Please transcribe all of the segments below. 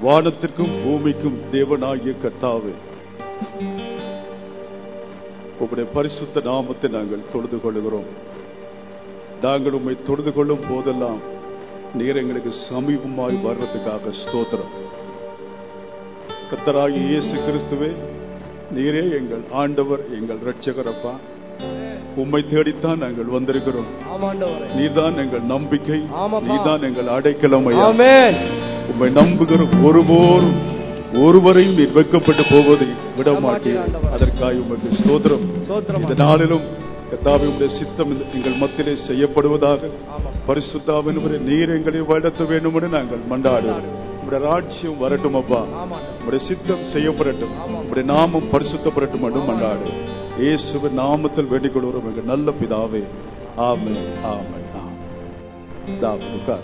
வானத்திற்கும் பூமிக்கும் தேவனாகிய கர்த்தாவே உம்முடைய பரிசுத்த நாமத்தை நாங்கள் தொழுது கொள்கிறோம் நாங்கள் உம்மை தொழுது கொள்ளும் போதெல்லாம் நீர் எங்களுக்கு சமீபமாய் வர்றதுக்காக ஸ்தோத்திரம் கத்தராகி இயேசு கிறிஸ்துவே நீரே எங்கள் ஆண்டவர் எங்கள் ரட்சகரப்பா உம்மை தேடித்தான் நாங்கள் வந்திருக்கிறோம் ஆமாண்டவரே நீதான் எங்கள் நம்பிக்கை ஆமாப்பா. நீதான் எங்கள் அடைக்கலமையா ஆமென் உம்மை நம்புகிற ஒருபோரும் ஒருவரையும் நீர் வெட்கப்பட்டு போவதை விட மாட்டீர் ஆண்டவரே. அதற்காக உமக்கு ஸ்தோத்திரம் ஸ்தோத்திரம் இந்த நாளிலும் கர்த்தாவே உம்முடைய சித்தம் இந்த- எங்கள் மத்தியிலே செய்யப்படுவதாக ஆமா பரிசுத்தாவின் நீர் எங்களை வளர்த்த வேண்டும் என்று நாங்கள் மண்டாடுவோம் உம்முடைய ராட்சியம் வரட்டும் அப்பா ஆமாண்டவர் உம்முடைய சித்தம் செய்யப்படட்டும் உம்முடைய நாமம் பரிசுத்தப்படட்டும் என்று மண்டாடு இயேசுவின் நாமத்தில் வேண்டிக் கொள்கிறோம் எங்கள் நல்ல பிதாவே ஆமென் ஆமென் ஆமென் தா உட்கார்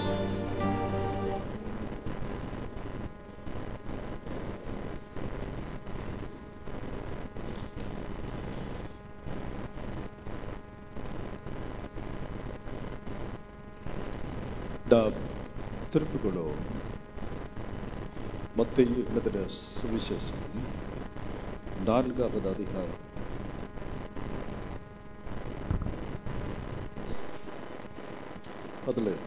டா திருப்பிக் கொள்ளும் மத்திய எழுதின சுவிசேஷம் நான்காவது அதிகாரம் அதுல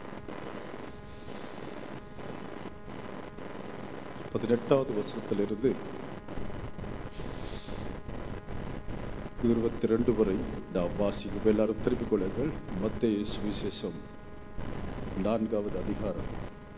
பதினெட்டாவது வசனத்திலிருந்து இருபத்தி ரெண்டு வரை நாம் வாசிக்கும் எல்லாரும் திருப்பிக் கொள்ளுங்கள் மத்திய சுவிசேஷம் நான்காவது அதிகாரம்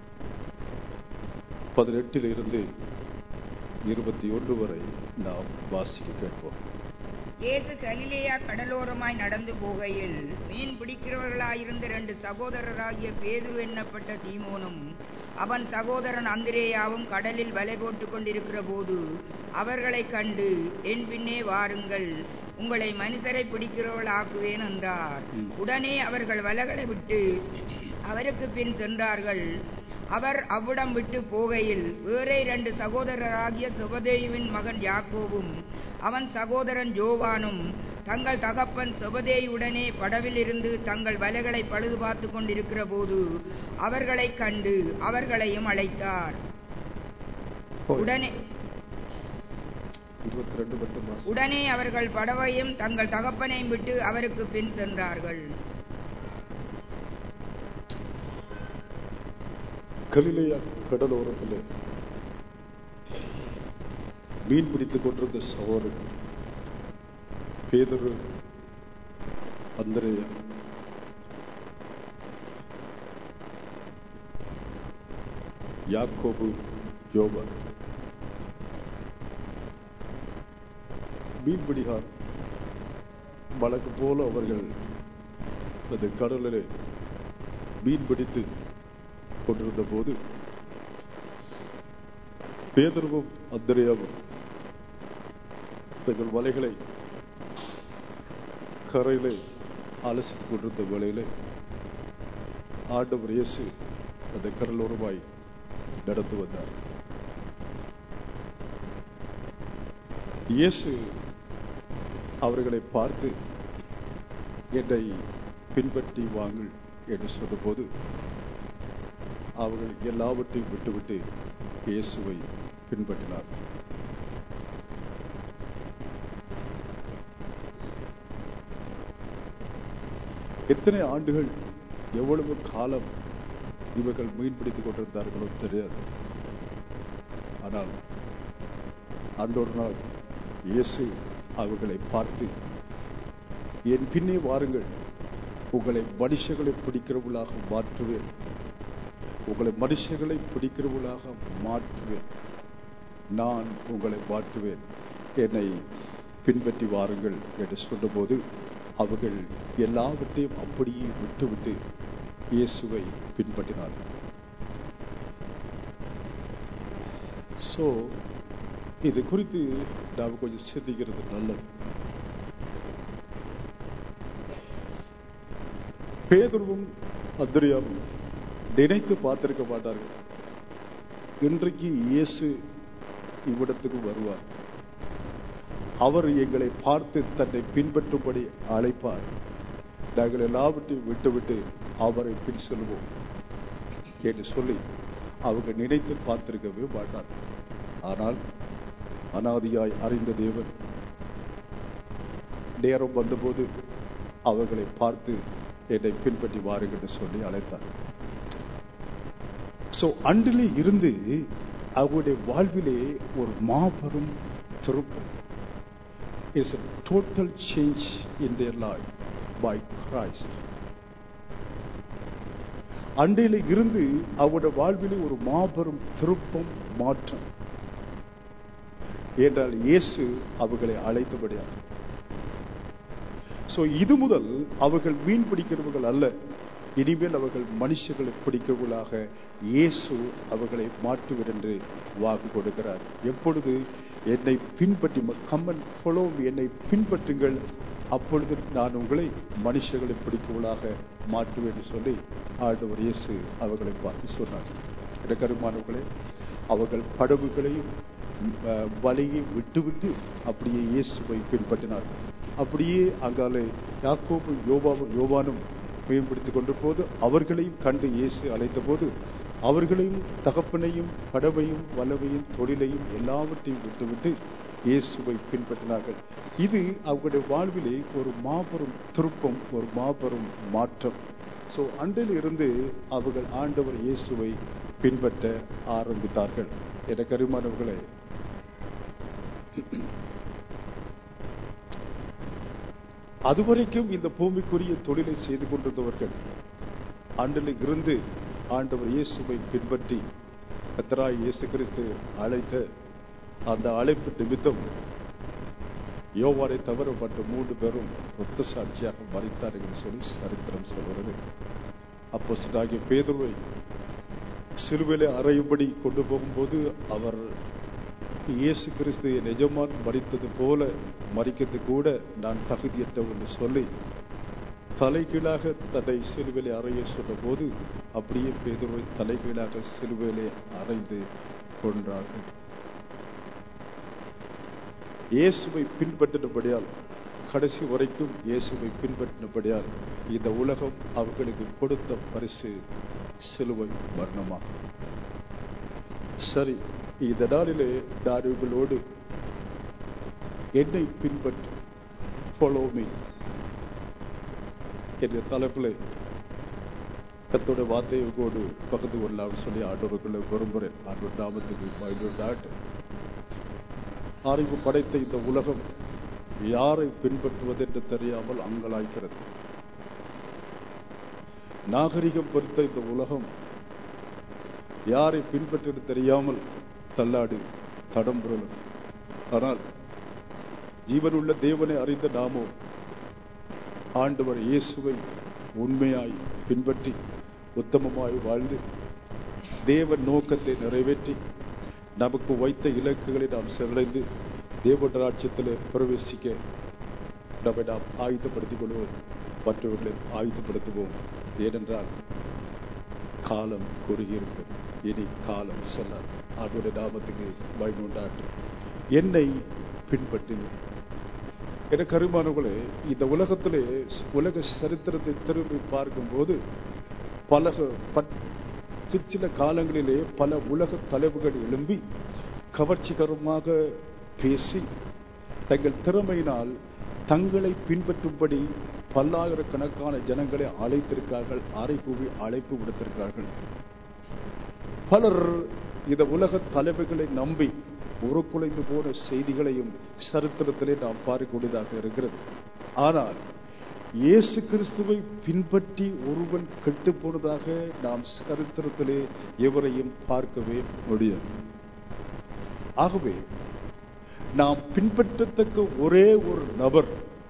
பதினெட்டில் இருந்து இருபத்தி ஒன்று வரை நாம் வாசிக்க கேட்போம் இயேசு கலிலேயா கடலோரமாய் நடந்து போகையில் மீன் பிடிக்கிறவர்களாயிருந்த ரெண்டு சகோதரராகிய பேதுரு எண்ணப்பட்ட தீமோனும் அவன் சகோதரன் அந்திரேயாவும் கடலில் வலை போட்டுக் கொண்டிருக்கிற போது அவர்களைக் கண்டு என் பின்னே வாருங்கள் உங்களை மனுஷரை பிடிக்கிறவர்களாக்குவேன் என்றார் ம். உடனே அவர்கள் வலைகளை விட்டு அவருக்கு பின் சென்றார்கள் அவர் அவ்விடம் விட்டு போகையில் வேறே இரண்டு சகோதரராகிய சுபதேயுவின் மகன் யாக்கோவும் அவன் சகோதரன் ஜோவானும் தங்கள் தகப்பன் சுபதேயுடனே படவில் இருந்து தங்கள் வலைகளை பழுது பார்த்து கொண்டிருக்கிற போது அவர்களைக் கண்டு அவர்களையும் அழைத்தார் உடனே இருபத்தி ரெண்டு மட்டும் வாசி. உடனே அவர்கள் படவையும் தங்கள் தகப்பனையும் விட்டு அவருக்கு பின் சென்றார்கள் கலிலேயா கடலோரத்தில் மீன் பிடித்துக் கொண்டிருந்த சகோதரன் பேதரு அந்தரையா யாக்கோபு யோவான் மீன்பிடிகார் வழக்கு போல அவர்கள் அந்த கடலிலே மீன் பிடித்து கொண்டிருந்த போது பேதர்வும் அந்தரையாவும் தங்கள் வலைகளை கரையிலே அலசித்துக் கொண்டிருந்த வேளையிலே ஆண்டவர் இயேசு அந்த கடலோரமாய் நடந்து வந்தார் இயேசு அவர்களை பார்த்து என்னை பின்பற்றி வாங்கள் என்று சொன்னபோது அவர்கள் எல்லாவற்றையும் விட்டுவிட்டு இயேசுவை பின்பற்றினார் எத்தனை ஆண்டுகள் எவ்வளவு காலம் இவர்கள் மீன் பிடித்துக் கொண்டிருந்தார்களோ தெரியாது ஆனால் அன்றொரு நாள் இயேசு அவர்களை பார்த்து என் பின்னே வாருங்கள் உங்களை மனுஷர்களை பிடிக்கிறவர்களாக மாற்றுவேன் உங்களை மனுஷர்களை பிடிக்கிறவர்களாக மாற்றுவேன் நான் உங்களை மாற்றுவேன் என்னை பின்பற்றி வாருங்கள் என்று சொன்னபோது அவர்கள் எல்லாவற்றையும் அப்படியே விட்டுவிட்டு இயேசுவை பின்பற்றினார்கள் சோ இது குறித்து நாம் கொஞ்சம் சிந்திக்கிறது நல்லது பேதுருவும் அந்திரியாவும் நினைத்து பார்த்திருக்க மாட்டார்கள் இன்றைக்கு இயேசு இவ்விடத்துக்கு வருவார் அவர் எங்களை பார்த்து தன்னை பின்பற்றும்படி அழைப்பார் நாங்கள் எல்லாவற்றையும் விட்டுவிட்டு அவரை பின் செல்வோம் என்று சொல்லி அவங்க நினைத்து பார்த்திருக்கவே மாட்டார் ஆனால் அனாதியாய் அறிந்த தேவன் நேரம் வந்தபோது அவர்களை பார்த்து என்னை பின்பற்றி வாருங்கள் என்று சொல்லி அழைத்தார் சோ அன்றிலே இருந்து அவருடைய வாழ்விலே ஒரு மாபெரும் திருப்பம் is a total change in their life by Christ அன்றையில இருந்து அவருடைய வாழ்விலே ஒரு மாபெரும் திருப்பம் மாற்றம் என்றால் இயேசு அவர்களை அழைத்தபடியார் சோ இது முதல் அவர்கள் மீன் பிடிக்கிறவர்கள் அல்ல இனிமேல் அவர்கள் மனுஷர்களை பிடிக்கிறவர்களாக இயேசு அவர்களை மாற்றுவர் என்று வாக்கு கொடுக்கிறார் எப்பொழுது என்னை பின்பற்றி கம்மன் ஃபாலோ என்னை பின்பற்றுங்கள் அப்பொழுது நான் உங்களை மனுஷர்களை பிடிக்கவளாக மாற்றுவேன் என்று சொல்லி ஆண்டவர் இயேசு அவர்களை பார்த்து சொன்னார் எனக்கு அருமானவர்களே அவர்கள் படகுகளையும் அஹ், வலையை விட்டுவிட்டு அப்படியே இயேசுவை பின்பற்றினார்கள் அப்படியே அங்காலே யாக்கோபு யோபாவும் யோவானும் மேம்படுத்திக் கொண்ட போது அவர்களையும் கண்டு இயேசு அழைத்த போது அவர்களையும் தகப்பனையும் படவையும் வலவையும் தொழிலையும் எல்லாவற்றையும் விட்டுவிட்டு இயேசுவை பின்பற்றினார்கள் இது அவர்களுடைய வாழ்விலே ஒரு மாபெரும் திருப்பம் ஒரு மாபெரும் மாற்றம் சோ அன்றில் இருந்து அவர்கள் ஆண்டவர் இயேசுவை பின்பற்ற ஆரம்பித்தார்கள் என கருமானவர்களே அதுவரைக்கும் இந்த பூமிக்குரிய தொழிலை செய்து கொண்டிருந்தவர்கள் ஆண்டில் இருந்து ஆண்டவர் இயேசுவை பின்பற்றி கத்தராய் இயேசு கிறிஸ்து அழைத்த அந்த அழைப்பு நிமித்தம் யோவானை தவிர மற்ற மூன்று பேரும் ஒத்த சாட்சியாக மறித்தார் என்று சொல்லி சரித்திரம் சொல்கிறது அப்போ ஆகிய பேதுருவை சிலுவையிலே அறையும்படி கொண்டு போகும்போது அவர் இயேசு கிறிஸ்து என் எஜமான் மறித்தது போல மறிக்கிறது கூட நான் தகுதியற்றவன் என்று சொல்லி தலைகீழாக தன்னை சிலுவையிலே அறைய சொன்னபோது அப்படியே பேதுருவை தலைகீழாக சிலுவையிலே அறைந்து கொன்றார்கள் இயேசுவை பின்பற்றினபடியால் கடைசி வரைக்கும் இயேசுவை பின்பற்றினபடியால் இந்த உலகம் அவர்களுக்கு கொடுத்த பரிசு சிலுவை மரணமாகும் சரி இந்த நாளிலே நான் உங்களோடு என்னை பின்பற்று ஃபாலோ மீ என்ற தலைப்பில் கத்தோட வார்த்தையை உங்களோடு பகிர்ந்து கொள்ளலாம்னு சொல்லி ஆண்டவர்களை விரும்புகிறேன் ஆண்டவர் நாமத்துக்கு பயந்துடாட்டு அறிவு படைத்த இந்த உலகம் யாரை பின்பற்றுவது என்று தெரியாமல் அங்கலாய்க்கிறது நாகரிகம் பொறுத்த இந்த உலகம் யாரை பின்பற்றது தெரியாமல் தள்ளாடு தடம்புரல் ஆனால் ஜீவனுள்ள தேவனை அறிந்த நாமோ ஆண்டவர் இயேசுவை உண்மையாய் பின்பற்றி உத்தமமாய் வாழ்ந்து தேவன் நோக்கத்தை நிறைவேற்றி நமக்கு வைத்த இலக்குகளை நாம் சென்றடைந்து தேவன் ராட்சியத்தில் பிரவேசிக்க நம்மை நாம் ஆயுதப்படுத்திக் கொள்வோம் மற்றவர்களை ஆயுதப்படுத்துவோம் ஏனென்றால் காலம் குறுகியிருக்கிறது இனி காலம் செல்ல ஆண்டோட நாமத்துக்கு பயமுண்டாட்டு என்னை பின்பற்றுங்கள் என கருமானவர்களே இந்த உலகத்திலே உலக சரித்திரத்தை திரும்பி பார்க்கும்போது பல பட்- சிற்சில சில காலங்களிலே பல உலக தலைவர்கள் எழும்பி கவர்ச்சிகரமாக பேசி தங்கள் திறமையினால் தங்களை பின்பற்றும்படி பல்லாயிரக்கணக்கான ஜனங்களை அழைத்திருக்கிறார்கள் அறைகூவி அழைப்பு விடுத்திருக்கிறார்கள் பலர் இந்த உலக தலைவர்களை நம்பி உருக்குலைந்து போன செய்திகளையும் சரித்திரத்திலே நாம் பார்க்கக்கூடியதாக இருக்கிறது ஆனால் இயேசு கிறிஸ்துவை பின்பற்றி ஒருவன் கெட்டு போனதாக நாம் சரித்திரத்திலே எவரையும் பார்க்கவே முடியாது ஆகவே நாம் பின்பற்றத்தக்க ஒரே ஒரு நபர்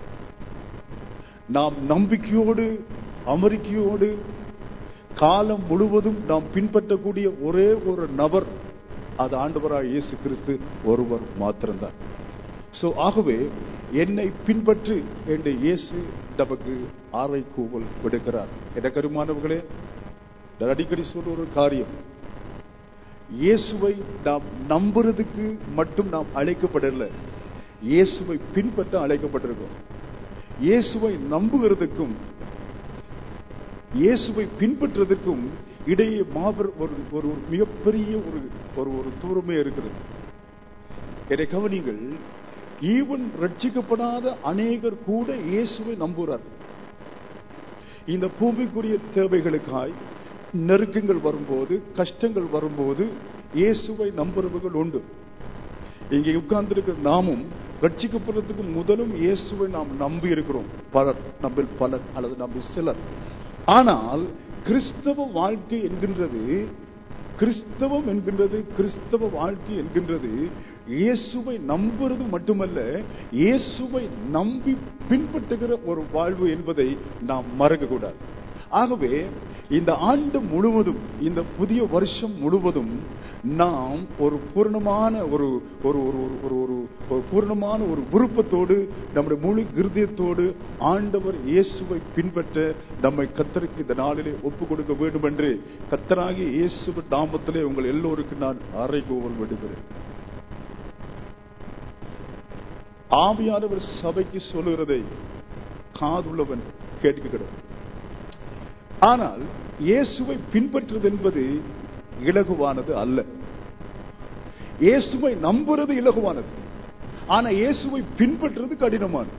நாம் நம்பிக்கையோடு அமெரிக்கையோடு காலம் முழுவதும் நாம் பின்பற்றக்கூடிய ஒரே ஒரு நபர் அது ஆண்டவராய் இயேசு கிறிஸ்து ஒருவர் மாத்திரம்தான் சோ ஆகவே என்னை பின்பற்று என்று இயேசு நமக்கு ஆரை கூவல் விடுக்கிறார் என கருமானவர்களே நான் அடிக்கடி சொல்ற ஒரு காரியம் இயேசுவை நாம் நம்புறதுக்கு மட்டும் நாம் அழைக்கப்படல இயேசுவை பின்பற்ற அழைக்கப்பட்டிருக்கோம் இயேசுவை நம்புகிறதுக்கும் இயேசுவை பின்பற்றுவதற்கும் இடையே மாபெரும் ஒரு ஒரு ஒரு மிகப்பெரிய ஒரு ஒரு ஒரு தூரமே இருக்கிறது என்னை கவனிங்கள் ஈவன் ரட்சிக்கப்படாத அநேகர் கூட இயேசுவை நம்புகிறார் இந்த பூமிக்குரிய தேவைகளுக்காய் நெருக்கங்கள் வரும்போது கஷ்டங்கள் வரும்போது இயேசுவை நம்புறவர்கள் உண்டு இங்கே உட்கார்ந்திருக்கிற நாமும் ரட்சிக்கப்படுறதுக்கு முதலும் இயேசுவை நாம் நம்பி இருக்கிறோம் பலர் நம்ம பலர் அல்லது நம்ம சிலர் ஆனால் கிறிஸ்தவ வாழ்க்கை என்கின்றது கிறிஸ்தவம் என்கின்றது கிறிஸ்தவ வாழ்க்கை என்கின்றது இயேசுவை நம்புறது மட்டுமல்ல இயேசுவை நம்பி பின்பற்றுகிற ஒரு வாழ்வு என்பதை நாம் மறக்க கூடாது ஆகவே இந்த ஆண்டு முழுவதும் இந்த புதிய வருஷம் முழுவதும் நாம் ஒரு பூர்ணமான ஒரு ஒரு ஒரு ஒரு ஒரு ஒரு ஒரு பூர்ணமான ஒரு விருப்பத்தோடு நம்முடைய முழு கிருதியத்தோடு ஆண்டவர் இயேசுவை பின்பற்ற நம்மை கத்தருக்கு இந்த நாளிலே ஒப்பு கொடுக்க வேண்டும் என்று கத்தராகி இயேசு நாமத்திலே உங்கள் எல்லோருக்கும் நான் அறைகோவல் விடுகிறேன் ஆவியானவர் சபைக்கு சொல்லுகிறதை காதுள்ளவன் கேட்க ஆனால் இயேசுவை பின்பற்றுவது என்பது இலகுவானது அல்ல இயேசுவை நம்புறது இலகுவானது ஆனா இயேசுவை பின்பற்றுறது கடினமானது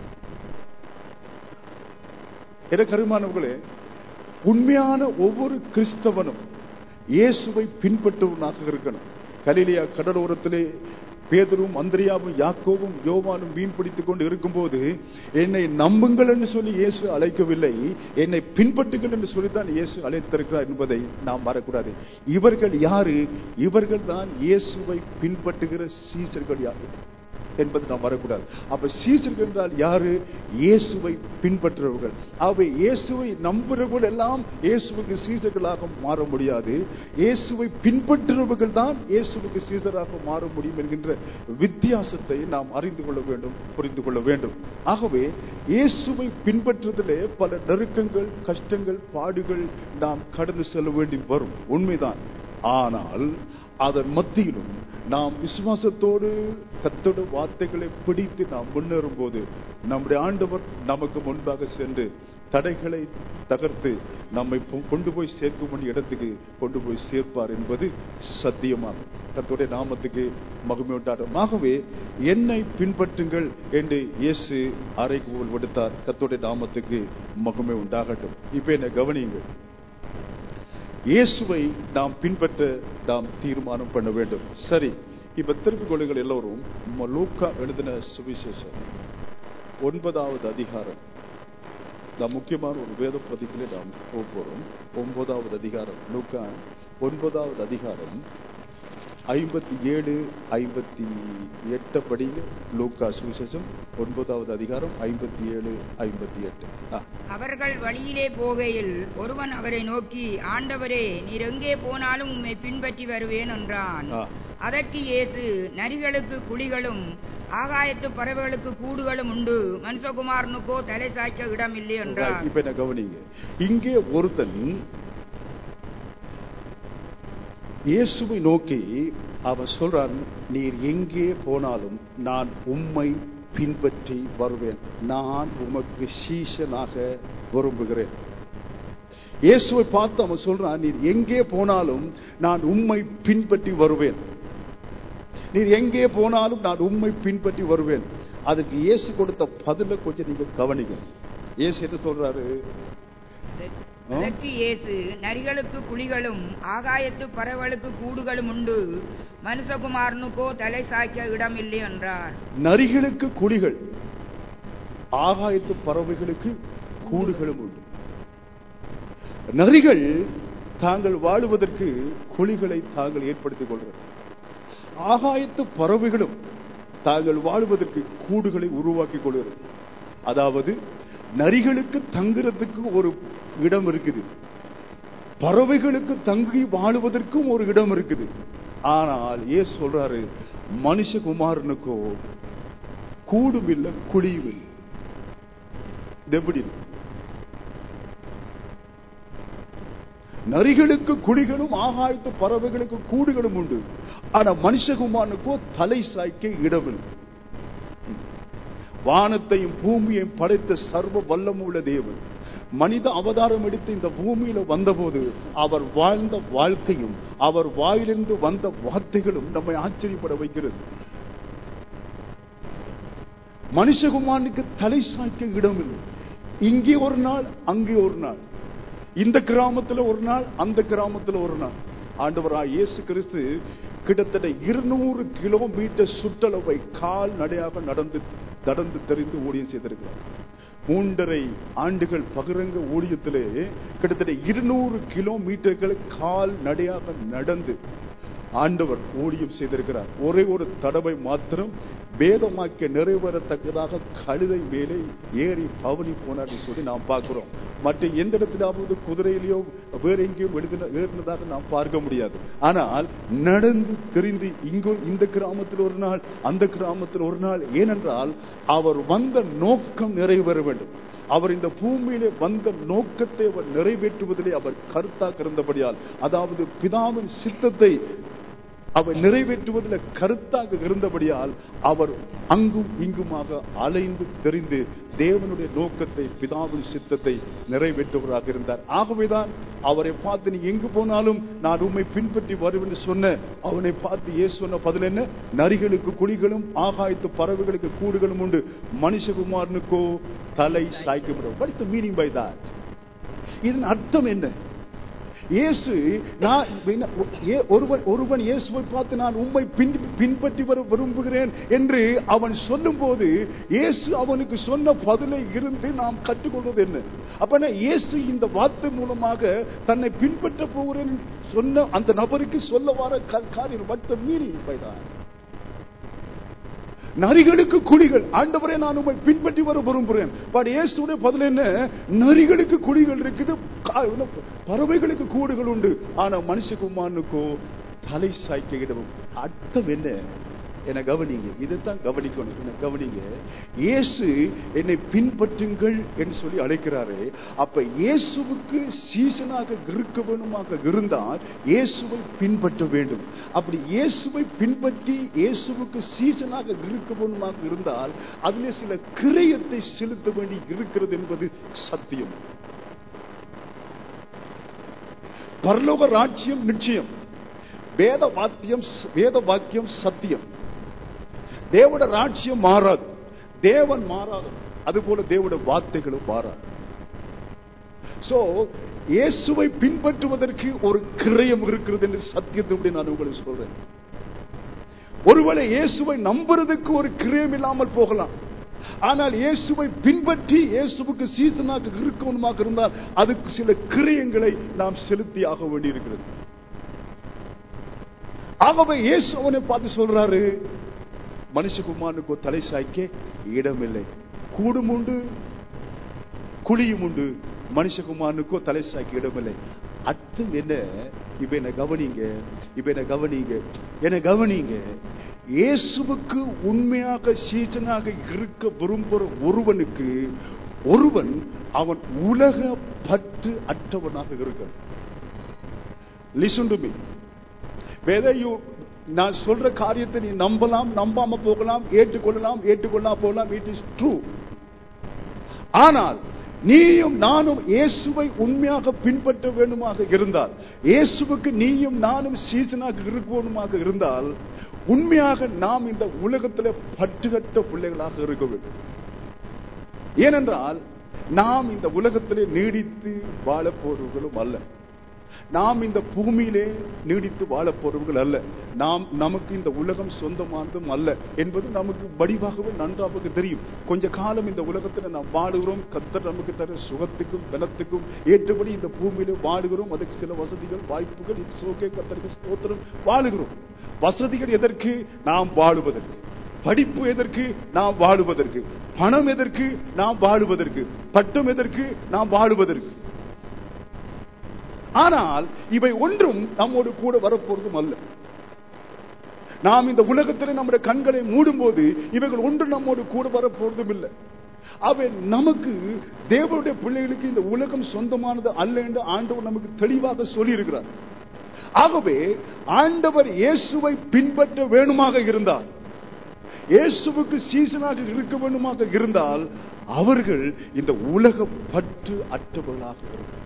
என கருமானவர்களே உண்மையான ஒவ்வொரு கிறிஸ்தவனும் இயேசுவை பின்பற்றுவனாக இருக்கணும் கலிலியா கடலோரத்திலே பேதரும் அந்திரியாவும் யாக்கோவும் யோவானும் மீன் பிடித்துக் கொண்டு இருக்கும்போது என்னை நம்புங்கள் என்று சொல்லி இயேசு அழைக்கவில்லை என்னை பின்பற்றுங்கள் என்று சொல்லித்தான் இயேசு அழைத்திருக்கிறார் என்பதை நாம் மறக்கூடாது இவர்கள் யாரு இவர்கள் தான் இயேசுவை பின்பற்றுகிற சீசர்கள் யாரு என்பது நாம் வரக்கூடாது அப்ப சீசர்கள் என்றால் யாரு இயேசுவை பின்பற்றுறவர்கள் அவை இயேசுவை நம்புறவர்கள் எல்லாம் இயேசுவுக்கு சீசர்களாக மாற முடியாது இயேசுவை பின்பற்றுறவர்கள் தான் இயேசுவுக்கு சீசராக மாற முடியும் என்கின்ற வித்தியாசத்தை நாம் அறிந்து கொள்ள வேண்டும் புரிந்து கொள்ள வேண்டும் ஆகவே இயேசுவை பின்பற்றுவதிலே பல நெருக்கங்கள் கஷ்டங்கள் பாடுகள் நாம் கடந்து செல்ல வேண்டி வரும் உண்மைதான் ஆனால் அதன் மத்தியிலும் நாம் விசுவாசத்தோடு கத்தோட வார்த்தைகளை பிடித்து நாம் முன்னேறும் போது நம்முடைய ஆண்டவர் நமக்கு முன்பாக சென்று தடைகளை தகர்த்து நம்மை பொ- கொண்டு போய் சேர்க்கும் வேண்டிய இடத்துக்கு கொண்டு போய் சேர்ப்பார் என்பது சத்தியமாகும் கர்த்தருடைய நாமத்துக்கு மகிமை உண்டாடும் ஆகவே என்னை பின்பற்றுங்கள் என்று இயேசு அறைகூவல் விடுத்தார் கர்த்தருடைய நாமத்துக்கு மகிமை உண்டாகட்டும் இப்ப என்ன கவனியுங்கள் இயேசுவை நாம் பின்பற்ற நாம் தீர்மானம் பண்ண வேண்டும் சரி இப்ப திருப்பிக் கொள்ளுங்கள் எல்லோரும் ம- லூக்கா எழுதின சுவிசேஷம் ஒன்பதாவது அதிகாரம் நாம் முக்கியமான ஒரு வேத பதிப்பிலே நாம் போக போறோம் ஒன்பதாவது அதிகாரம் லூக்கா ஒன்பதாவது அதிகாரம் ஐம்பத்தி ஏழு ஐம்பத்தி எட்டு படிங்க லூக்கா சுவிசேஷம் ஒன்பதாவது அதிகாரம் ஐம்பத்தி ஏழு ஐம்பத்தி எட்டு ஆ அவர்கள் வழியிலே போகையில் ஒருவன் அவரை நோக்கி ஆண்டவரே நீர் எங்கே போனாலும் உம்மை பின்பற்றி வருவேன் என்றான் ஆ. அதற்கு இயேசு நரிகளுக்கு குழிகளும் ஆகாயத்து பறவைகளுக்கு கூடுகளும் உண்டு மனுஷகுமாரனுக்கோ தலை சாய்க்க இடமில்லை என்றார் இப்ப என்ன கவனிங்க இங்கே ஒருத்தன் இயேசுவை நோக்கி அவன் சொல்றான் நீர் எங்கே போனாலும் நான் உம்மை பின்பற்றி வருவேன் நான் உமக்கு சீஷனாக விரும்புகிறேன் இயேசுவை பார்த்து அவன் சொல்றான் நீர் எங்கே போனாலும் நான் உம்மை பின்பற்றி வருவேன் நீர் எங்கே போனாலும் நான் உம்மை பின்பற்றி வருவேன் அதுக்கு இயேசு கொடுத்த பதில கொஞ்சம் நீங்க கவனிங்க இயேசு என்ன சொல்றாரு ஆ? அதற்கு இயேசு நரிகளுக்கு குழிகளும் ஆகாயத்து பறவைகளுக்கு கூடுகளும் உண்டு மனுஷகுமாரனுக்கோ தலை சாய்க்க இடமில்லை என்றார் நரிகளுக்கு குழிகள் ஆகாயத்து பறவைகளுக்கு கூடுகளும் உண்டு நரிகள் தாங்கள் வாழுவதற்கு குழிகளை தாங்கள் ஏற்படுத்திக் கொள்கிறது ஆகாயத்து பறவைகளும் தாங்கள் வாழுவதற்கு கூடுகளை உருவாக்கிக் கொள்கிறது அதாவது நரிகளுக்கு தங்குறதுக்கு ஒரு இடம் இருக்குது பறவைகளுக்கு தங்கி வாழுவதற்கும் ஒரு இடம் இருக்குது ஆனால் ஏன் சொல்றாரு மனுஷகுமாரனுக்கோ கூடும் இல்லை குழியும் இல்லை இது எப்படி இருக்கு? நரிகளுக்கு குழிகளும் ஆகாயத்து பறவைகளுக்கு கூடுகளும் உண்டு ஆனா மனுஷகுமாரனுக்கோ தலை சாய்க்க இடமில்லை வானத்தையும் பூமியையும் படைத்த சர்வ வல்லமுள்ள தேவன் மனித அவதாரம் எடுத்து இந்த பூமியில வந்தபோது அவர் வாழ்ந்த வாழ்க்கையும் அவர் வாயிலிருந்து வந்த வார்த்தைகளும் நம்மை ஆச்சரியப்பட வைக்கிறது மனுஷகுமாரனுக்கு தலை சாய்க்க இடமில்லை இங்கே ஒரு நாள் அங்கே ஒரு நாள் இந்த கிராமத்துல ஒரு நாள் அந்த கிராமத்துல ஒரு நாள் ஆண்டவராய் இயேசு கிறிஸ்து கிட்டத்தட்ட இருநூறு கிலோமீட்டர் சுற்றளவை கால் நடையாக நடந்து நடந்து தெரிந்து ஊழியம் செய்திருக்கிறார் மூன்றரை ஆண்டுகள் பகிரங்க ஊழியத்திலே கிட்டத்தட்ட இருநூறு கிலோமீட்டர்கள் கால் நடையாக நடந்து ஆண்டவர் ஊழியம் செய்திருக்கிறார் ஒரே ஒரு தடவை மாத்திரம் வேதமாக்கிய நிறைவேறத்தக்கதாக கழுதை மேலே ஏறி பவனி போனார்னு சொல்லி நாம் பார்க்கிறோம் மற்ற எந்த இடத்திலாவது குதிரையிலேயோ வேற எங்கேயும் எழுதின ஏறினதாக நாம் பார்க்க முடியாது ஆனால் நடந்து தெரிந்து இங்கு இந்த கிராமத்தில் ஒரு நாள் அந்த கிராமத்தில் ஒரு நாள் ஏனென்றால் அவர் வந்த நோக்கம் நிறைவேற வேண்டும் அவர் இந்த பூமியிலே வந்த நோக்கத்தை அவர் நிறைவேற்றுவதிலே அவர் கருத்தாக இருந்தபடியால் அதாவது பிதாவின் சித்தத்தை அவர் நிறைவேற்றுவதில் கருத்தாக இருந்தபடியால் அவர் அங்கும் இங்குமாக அலைந்து தெரிந்து தேவனுடைய நோக்கத்தை பிதாவின் சித்தத்தை நிறைவேற்றுவதாக இருந்தார் ஆகவேதான் அவரை பார்த்து நீ எங்கு போனாலும் நான் உண்மை பின்பற்றி வருவேன் சொன்ன அவனை பார்த்து ஏ சொன்ன பதில் என்ன நரிகளுக்கு குழிகளும் ஆகாயத்து பறவைகளுக்கு கூடுகளும் உண்டு மனுஷகுமாரனுக்கோ தலை சாய்க்கப்படும் What is the meaning by that? இதன் அர்த்தம் என்ன இயேசு நான் ஏ- ஒருவன் ஒருவன் இயேசுவை பார்த்து நான் உம்மை பின் பின்பற்றி வர விரும்புகிறேன் என்று அவன் சொல்லும்போது இயேசு அவனுக்கு சொன்ன பதிலை இருந்து நாம் கற்றுக்கொள்வது என்ன அப்ப இயேசு இந்த வார்த்தை மூலமாக தன்னை பின்பற்ற போகிறேன் சொன்ன அந்த நபருக்கு சொல்ல வர கா- காரியம் வட்ட மீறி பைதான் நரிகளுக்கு குழிகள் ஆண்டவரே நான் உண்மை பின்பற்றி வர விரும்புகிறேன் பட் இயேசுடைய பதில் என்ன நரிகளுக்கு குழிகள் இருக்குது கா- என்ன, பறவைகளுக்கு கூடுகள் உண்டு ஆனா மனுஷகுமாரனுக்கோ தலை சாய்க்க இடம் அர்த்தம் என்ன என கவனிங்க இதைத்தான் கவனிக்கணும் என்ன கவனிங்க இயேசு என்னை பின்பற்றுங்கள் என்று சொல்லி அழைக்கிறாரு அப்ப இயேசுவுக்கு சீசனாக இருக்க வேணுமாக இருந்தால் இயேசுவை பின்பற்ற வேண்டும் அப்படி இயேசுவை பின்பற்றி இயேசுவுக்கு சீசனாக இருக்க வேணுமாக இருந்தால் அதிலே சில கிரயத்தை செலுத்த வேண்டி இருக்கிறது என்பது சத்தியம் பரலோக ராஜ்யம் நிச்சயம் வேத வாத்தியம் வேத வாக்கியம் சத்தியம் தேவட ராஜ்யம் மாறாது தேவன் மாறாது அதுபோல தேவட வார்த்தைகளும் மாறாது சோ இயேசுவை பின்பற்றுவதற்கு ஒரு கிரயம் இருக்கிறது என்று சத்தியத்தை நான் உங்களுக்கு சொல்றேன் ஒருவேளை இயேசுவை நம்புறதுக்கு ஒரு கிரயம் இல்லாமல் போகலாம் ஆனால் இயேசுவை பின்பற்றி இயேசுவுக்கு சீசனாக இருக்கணுமாக இருந்தால் அதுக்கு சில கிரியங்களை நாம் செலுத்தி ஆக வேண்டியிருக்கிறது ஆகவே இயேசு அவனை பார்த்து சொல்றாரு மனுஷகுமாரனுக்கு தலை சாய்க்க இடமில்லை கூடும் உண்டு குழியும் உண்டு மனுஷகுமாரனுக்கோ தலை சாய்க்க இடமில்லை அர்த்தம் என்ன இப்ப என்ன கவனிங்க இப்ப என்ன கவனிங்க என்ன கவனிங்க இயேசுவுக்கு உண்மையாக சீசனாக இருக்க விரும்புற ஒருவனுக்கு ஒருவன் அவன் உலக பற்று அற்றவனாக இருக்க listen to me whether you நான் சொல்ற காரியத்தை நீ நம்பலாம் நம்பாம போகலாம் ஏற்றுக்கொள்ளலாம் ஏற்றுக்கொள்ளலாம் போகலாம் இட் இஸ் ட்ரூ ஆனால் நீயும் நானும் இயேசுவை உண்மையாக பின்பற்ற வேண்டுமாக இருந்தால் இயேசுவுக்கு நீயும் நானும் சீசனாக இருக்கணுமாக இருந்தால் உண்மையாக நாம் இந்த உலகத்தில் பற்றுகட்ட பிள்ளைகளாக இருக்க வேண்டும் ஏனென்றால் நாம் இந்த உலகத்திலே நீடித்து வாழப் போறவர்களும் அல்ல நாம் இந்த பூமியிலே நீடித்து வாழப் போறவர்கள் அல்ல நாம் நமக்கு இந்த உலகம் சொந்தமானதும் அல்ல என்பது நமக்கு வடிவாகவே நன்றாக தெரியும் கொஞ்ச காலம் இந்த உலகத்தில் நாம் வாழுகிறோம் கத்தர் நமக்கு தர சுகத்துக்கும் பலத்துக்கும் ஏற்றபடி இந்த பூமியிலே வாழுகிறோம் அதுக்கு சில வசதிகள் வாய்ப்புகள் சோகே கத்தருக்கு ஸ்தோத்திரம் வாழுகிறோம் வசதிகள் எதற்கு நாம் வாழுவதற்கு படிப்பு எதற்கு நாம் வாழுவதற்கு பணம் எதற்கு நாம் வாழுவதற்கு பட்டம் எதற்கு நாம் வாழுவதற்கு ஆனால் இவை ஒன்றும் நம்மோடு கூட வரப்போறதும் அல்ல நாம் இந்த உலகத்தில் நம்முடைய கண்களை மூடும் போது இவைகள் ஒன்று நம்மோடு கூட வரப்போறதும் இல்லை அவை நமக்கு தேவனுடைய பிள்ளைகளுக்கு இந்த உலகம் சொந்தமானது அல்ல என்று ஆண்டவர் நமக்கு தெளிவாக சொல்லி இருக்கிறார் ஆகவே ஆண்டவர் இயேசுவை பின்பற்ற வேணுமாக இருந்தார் இயேசுவுக்கு சீசனாக இருக்க வேண்டுமாக இருந்தால் அவர்கள் இந்த உலக பற்று அற்றவர்களாக இருக்கும்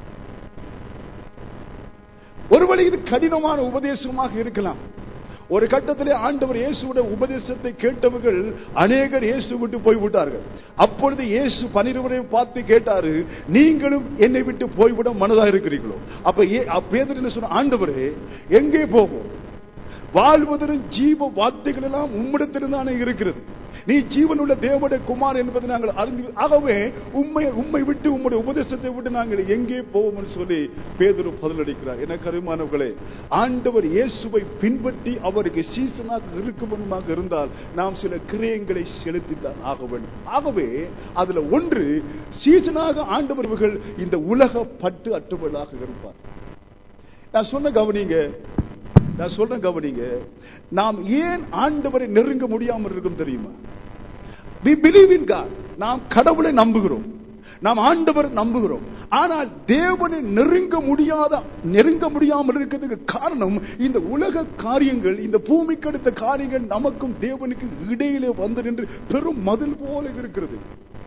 ஒருவேளை இது கடினமான உபதேசமாக இருக்கலாம் ஒரு கட்டத்திலே ஆண்டவர் இயேசுவோட உபதேசத்தை கேட்டவர்கள் அநேகர் இயேசு விட்டு போய்விட்டார்கள் அப்பொழுது இயேசு பனிருவரையும் பார்த்து கேட்டாரு நீங்களும் என்னை விட்டு போய்விட மனதா இருக்கிறீர்களோ அப்ப ஏ- அப்ப பேதுரு என்ன சொன்ன ஆண்டவரே எங்கே போவோம் வாழ்வதற்கு ஜீவ வார்த்தைகள் எல்லாம் உம்மிடத்தில்தானே இருக்கிறது நீ ஜீவனுள்ள தேவனுடைய குமார் என்பதை நாங்கள் அறிந்து ஆகவே உண்மை உண்மை விட்டு உம்முடைய உபதேசத்தை விட்டு நாங்கள் எங்கே போவோம்னு சொல்லி பேதுரு பதிலளிக்கிறார் என கருமானவர்களே ஆண்டவர் இயேசுவை பின்பற்றி அவருக்கு சீசனாக இருக்குமனுமாக இருந்தால் நாம் சில கிரயங்களை செலுத்தித்தான் ஆக வேண்டும் ஆகவே அதுல ஒன்று சீசனாக ஆண்டவர்கள் இந்த உலக பட்டு அற்றுவதாக இருப்பார் நான் சொன்ன கவனிங்க நான் சொல்றேன் கவனிங்க நாம் ஏன் ஆண்டவரை நெருங்க முடியாமல் இருக்கும் தெரியுமா we believe in God நாம் கடவுளை நம்புகிறோம் நாம் ஆண்டவர் நம்புகிறோம் ஆனால் தேவனை நெருங்க முடியாத நெருங்க முடியாமல் இருக்கிறதுக்கு காரணம் இந்த உலக காரியங்கள் இந்த பூமிக்கு அடுத்த காரியங்கள் நமக்கும் தேவனுக்கு இடையிலே வந்து நின்று பெரும் மதில் போல இருக்கிறது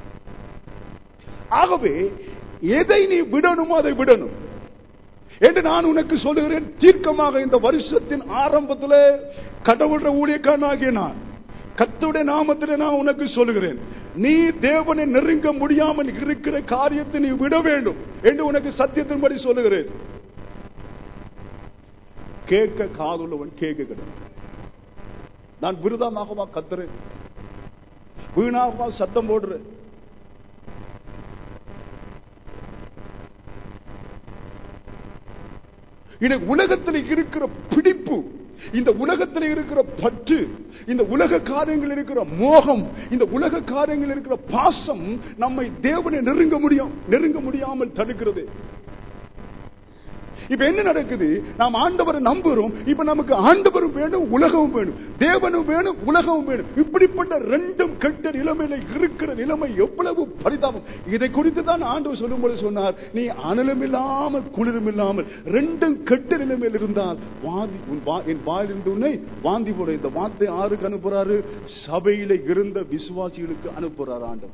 ஆகவே எதை நீ விடணுமோ அதை விடணும் என்று நான் உனக்கு சொல்லுகிறேன் தீர்க்கமாக இந்த வருஷத்தின் ஆரம்பத்தில் கடவுளுடைய ஊழியக்காரனாகிய நான் கத்துடைய நாமத்தில் நான் உனக்கு சொல்லுகிறேன் நீ தேவனை நெருங்க முடியாமல் இருக்கிற காரியத்தை நீ விட வேண்டும் என்று உனக்கு சத்தியத்தின்படி சொல்லுகிறேன் கேட்க காதுள்ளவன் கேட்க கிடையாது நான் விருதமாகவா கத்துறேன் வீணாகவா சத்தம் போடுறேன் இன்னைக்கு உலகத்தில் இருக்கிற பிடிப்பு இந்த உலகத்தில் இருக்கிற பற்று இந்த உலக காரியங்கள் இருக்கிற மோகம் இந்த உலக காரியங்கள் இருக்கிற பாசம் நம்மை தேவனை நெருங்க முடியும் நெருங்க முடியாமல் தடுக்கிறது இப்ப என்ன நடக்குது நாம் ஆண்டவரை நம்புறோம் இப்ப நமக்கு ஆண்டவரும் வேணும் உலகமும் வேணும் தேவனும் வேணும் உலகமும் வேணும் இப்படிப்பட்ட ரெண்டும் கெட்ட நிலைமையில இருக்கிற நிலைமை எவ்வளவு பரிதாபம் இதை குறித்து தான் ஆண்டவர் சொல்லும்போது சொன்னார் நீ அனலும் இல்லாமல் குளிரும் இல்லாமல் ரெண்டும் கெட்ட நிலைமையில் இருந்தால் வாதி உன் வா- என் வாயிலிருந்து உன்னை வாந்தி போட இந்த வார்த்தை ஆருக்கு அனுப்புறாரு சபையில இருந்த விசுவாசிகளுக்கு அனுப்புறாரு ஆண்டவர்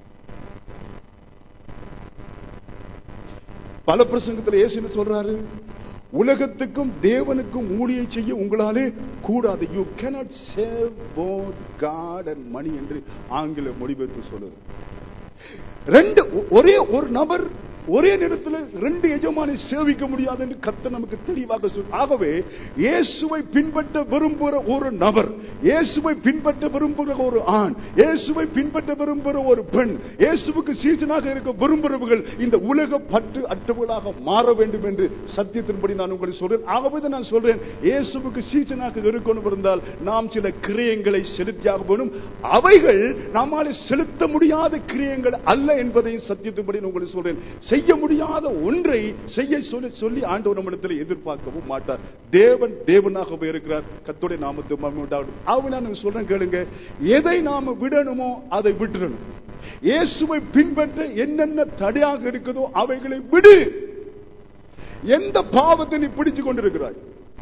பல பிரசங்கத்தில் இயேசு என்ன சொல்றாரு உலகத்துக்கும் தேவனுக்கும் ஊழியம் செய்ய உங்களாலே கூடாது you cannot serve both God and money என்று ஆங்கில மொழிபெயர்த்து சொல்லுது ரெண்டு ஒ- ஒரே ஒரு நபர் ஒரே நேரத்தில் ரெண்டு எஜமானை சேவிக்க முடியாது என்று கத்த நமக்கு தெளிவாக சொல் ஆகவே இயேசுவை பின்பற்ற விரும்புகிற ஒரு நபர் இயேசுவை பின்பற்ற விரும்புகிற ஒரு ஆண் இயேசுவை பின்பற்ற விரும்புகிற ஒரு பெண் இயேசுவுக்கு சீசனாக இருக்க விரும்புகிறவர்கள் இந்த உலக பற்று அற்றவர்களாக மாற வேண்டும் என்று சத்தியத்தின்படி நான் உங்களுக்கு சொல்றேன் ஆகவே தான் நான் சொல்றேன் இயேசுவுக்கு சீசனாக இருக்கணும் இருந்தால் நாம் சில கிரியங்களை செலுத்தியாக வேணும் அவைகள் நம்மால் செலுத்த முடியாத கிரியங்கள் அல்ல என்பதையும் சத்தியத்தின்படி நான் உங்களுக்கு சொல்றேன் செய்ய முடியாத ஒன்றை செய்ய சொல்லி சொல்லி ஆண்டவர் நம்மிடத்தில் எதிர்பார்க்கவும் மாட்டார் தேவன் தேவனாகவே இருக்கிறார் கத்தோடைய நாமத்து உண்டாகும் ஆகவே நான் சொல்றேன் கேளுங்க எதை நாம விடணுமோ அதை விட்டுறணும் இயேசுவை பின்பற்ற என்னென்ன தடையாக இருக்குதோ அவைகளை விடு எந்த பாவத்தை நீ பிடிச்சு கொண்டிருக்கிறாய்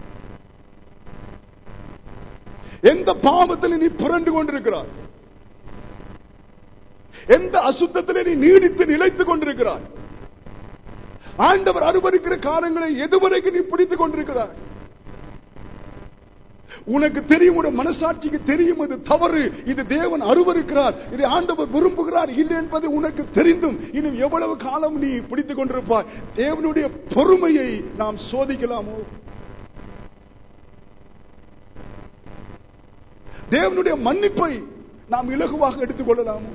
எந்த பாவத்தில் நீ புரண்டு கொண்டிருக்கிறாய் எந்த அசுத்தத்திலே நீ நீடித்து நிலைத்துக் கொண்டிருக்கிறாய் ஆண்டவர் அனுபவிக்கிற காலங்களை எதுவரைக்கும் நீ பிடித்துக் கொண்டிருக்கிறாய் உனக்கு தெரியும் உன் மனசாட்சிக்கு தெரியும் இது தவறு இது தேவன் அருவருக்கிறார் இதை ஆண்டவர் விரும்புகிறார் இல்லை என்பது உனக்கு தெரிந்தும் இன்னும் எவ்வளவு காலம் நீ பிடித்துக் கொண்டிருப்பாய் தேவனுடைய பொறுமையை நாம் சோதிக்கலாமோ தேவனுடைய மன்னிப்பை நாம் இலகுவாக எடுத்துக் கொள்ளலாமோ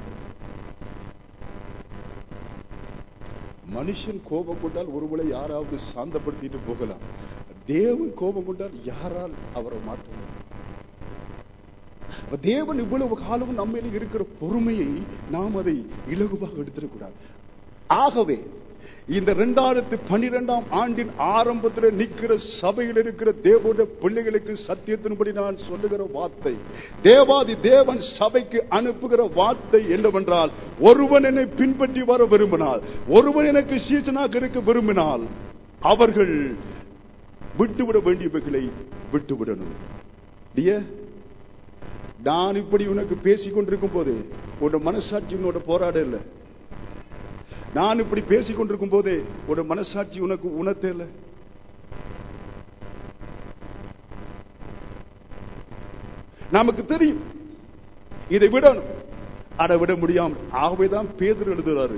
மனுஷன் கோபம் கொண்டால் ஒருவேளை யாராவது சாந்தப்படுத்திட்டு போகலாம் தேவன் கோபம் கொண்டால் யாரால் அவரை மாற்ற முடியும்? அப்ப தேவன் இவ்வளவு காலம் நம்மில் இருக்கிற பொறுமையை நாம் அதை இலகுவாக எடுத்துடக்கூடாது ஆகவே இந்த இரண்டாயிரத்தி பன்னிரெண்டாம் ஆண்டின் ஆரம்பத்தில் நிற்கிற சபையில் இருக்கிற தேவனுடைய பிள்ளைகளுக்கு சத்தியத்தின்படி நான் சொல்லுகிற வார்த்தை தேவாதி தேவன் சபைக்கு அனுப்புகிற வார்த்தை என்னவென்றால் ஒருவன் என்னை பின்பற்றி வர விரும்பினால் ஒருவன் எனக்கு சீசனாக இருக்க விரும்பினால் அவர்கள் விட்டுவிட வேண்டியவைகளை விட்டுவிடணும் Dear, நான் இப்படி உனக்கு பேசிக் கொண்டிருக்கும் போது உன்னோட மனசாட்சி உன்னோட போராட இல்லை நான் இப்படி பேசிக் கொண்டிருக்கும் போதே ஒரு மனசாட்சி உனக்கு உணர்த்தே இல்லை நமக்கு தெரியும் இதை விடணும் அதை விட முடியாமல் ஆகவேதான் பேதர் எழுதுறாரு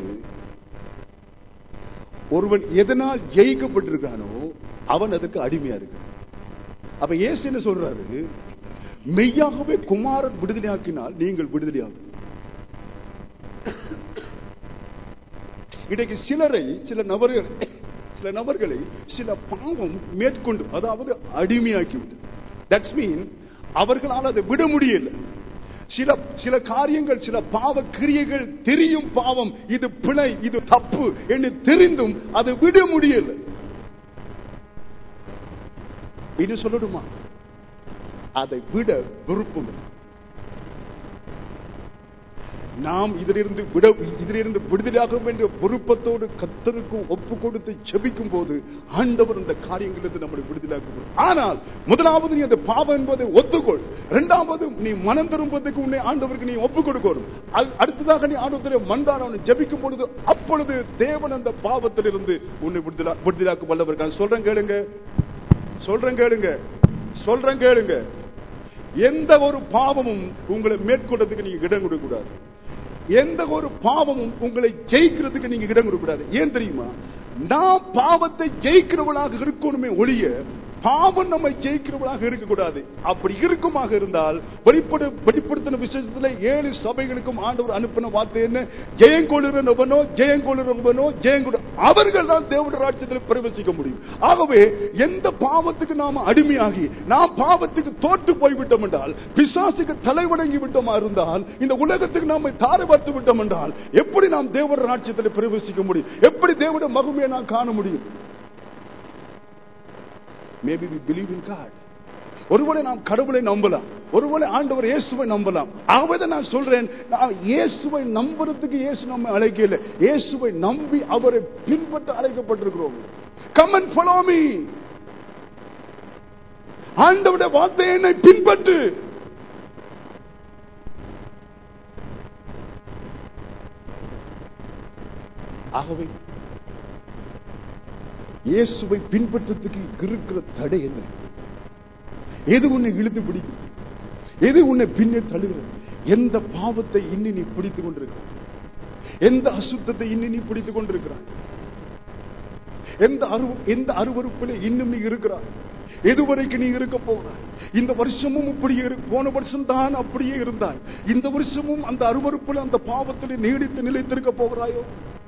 ஒருவன் எதனால் ஜெயிக்கப்பட்டிருக்கானோ அவன் அதுக்கு அடிமையா இருக்கிறான் அப்ப ஏசு என்ன சொல்றாரு மெய்யாகவே குமாரன் விடுதலையாக்கினால் நீங்கள் விடுதலையாகும் இன்றைக்கு சிலரை சில நபர்கள் சில நபர்களை சில பாவம் மேற்கொண்டு அதாவது அடிமையாக்கி விட்டது தட்ஸ் மீன் அவர்களால் அதை விட முடியல சில சில காரியங்கள் சில பாவ கிரியைகள் தெரியும் பாவம் இது பிழை இது தப்பு என்று தெரிந்தும் அதை விட முடியல இது சொல்லணுமா அதை விட விருப்பம் இல்லை. நாம் இதிலிருந்து விட இதிலிருந்து விடுதலையாகும் என்ற விருப்பத்தோடு கத்தருக்கு ஒப்பு கொடுத்து ஜெபிக்கும் போது ஆண்டவர் இந்த காரியங்களிலிருந்து நம்மளை விடுதலையாக்கும் ஆனால் முதலாவது நீ அந்த பாவம் என்பதை ஒத்துக்கொள் இரண்டாவது நீ மனம் திரும்புவதற்கு உன்னை ஆண்டவருக்கு நீ ஒப்பு கொடுக்கணும் அது- அடுத்ததாக நீ ஆண்டவரை மன்றாட ஜெபிக்கும் பொழுது அப்பொழுது தேவன் அந்த பாவத்திலிருந்து உன்னை விடுதலா விடுதலாக்க வல்லவர் சொல்றேன் கேளுங்க சொல்றேன் கேளுங்க சொல்றேன் கேளுங்க எந்த ஒரு பாவமும் உங்களை மேற்கொள்றதுக்கு நீங்க இடம் கொடுக்க கூடாது எந்த ஒரு பாவமும் உங்களை ஜெயிக்கிறதுக்கு நீங்க இடம் கொடுக்க கூடாது ஏன் தெரியுமா நான் பாவத்தை ஜெயிக்கிறவளாக இருக்கணுமே ஒழிய பாவம் நம்மை ஜெயிக்கிறவளாக இருக்கக்கூடாது அப்படி இருக்குமாக இருந்தால் வெளிப்படு வெளிப்படுத்தின விசேஷத்துல ஏழு சபைகளுக்கும் ஆண்டவர் அனுப்பின வார்த்தை என்ன ஜெயங்கொழுறவனோ ஜெயங்கொழுறவனோ ஜெயங்கொழு அவர்கள் தான் தேவனுடைய ராஜ்யத்தில் பிரவேசிக்க முடியும் ஆகவே எந்த பாவத்துக்கு நாம அடிமையாகி நாம் பாவத்துக்கு தோற்று போய்விட்டோம் என்றால் பிசாசுக்கு தலைவணங்கி விட்டோமா இருந்தால் இந்த உலகத்துக்கு நாம தாரை பார்த்து விட்டோம் என்றால் எப்படி நாம் தேவனுடைய ராஜ்யத்தில் பிரவேசிக்க முடியும் எப்படி தேவனுடைய மகுமையை நாம் காண முடியும் maybe we believe in God ஒருவேளை நாம் கடவுளை நம்பலாம் ஒருவேளை ஆண்டவர் இயேசுவை நம்பலாம் ஆகவே நான் சொல்றேன் நான் இயேசுவை நம்புறதுக்கு இயேசு நம்ம அழைக்கல இயேசுவை நம்பி அவரை பின்பற்ற அழைக்கப்பட்டிருக்கிறோம் கம் அண்ட் ஃபாலோ மீ ஆண்டவருடைய வார்த்தை என்னை பின்பற்று ஆகவே இயேசுவை பின்பற்றத்துக்கு இருக்கிற தடை என்ன எது உன்னை இழுத்து பிடிக்கும் எது உன்னை பின்னே தழுகிறது எந்த பாவத்தை இன்னி நீ பிடித்துக் கொண்டிருக்கிறாய் எந்த அசுத்தத்தை இன்னி நீ பிடித்துக் கொண்டிருக்கிறாய் எந்த அரு எந்த அருவறுப்பில் இன்னும் நீ இருக்கிறாய் எதுவரைக்கும் நீ இருக்க போகிறாய் இந்த வருஷமும் இப்படியே இரு- போன வருஷம் தான் அப்படியே இருந்தாய் இந்த வருஷமும் அந்த அருவறுப்பில் அந்த பாவத்தில் நீடித்து நிலைத்திருக்க போகிறாயோ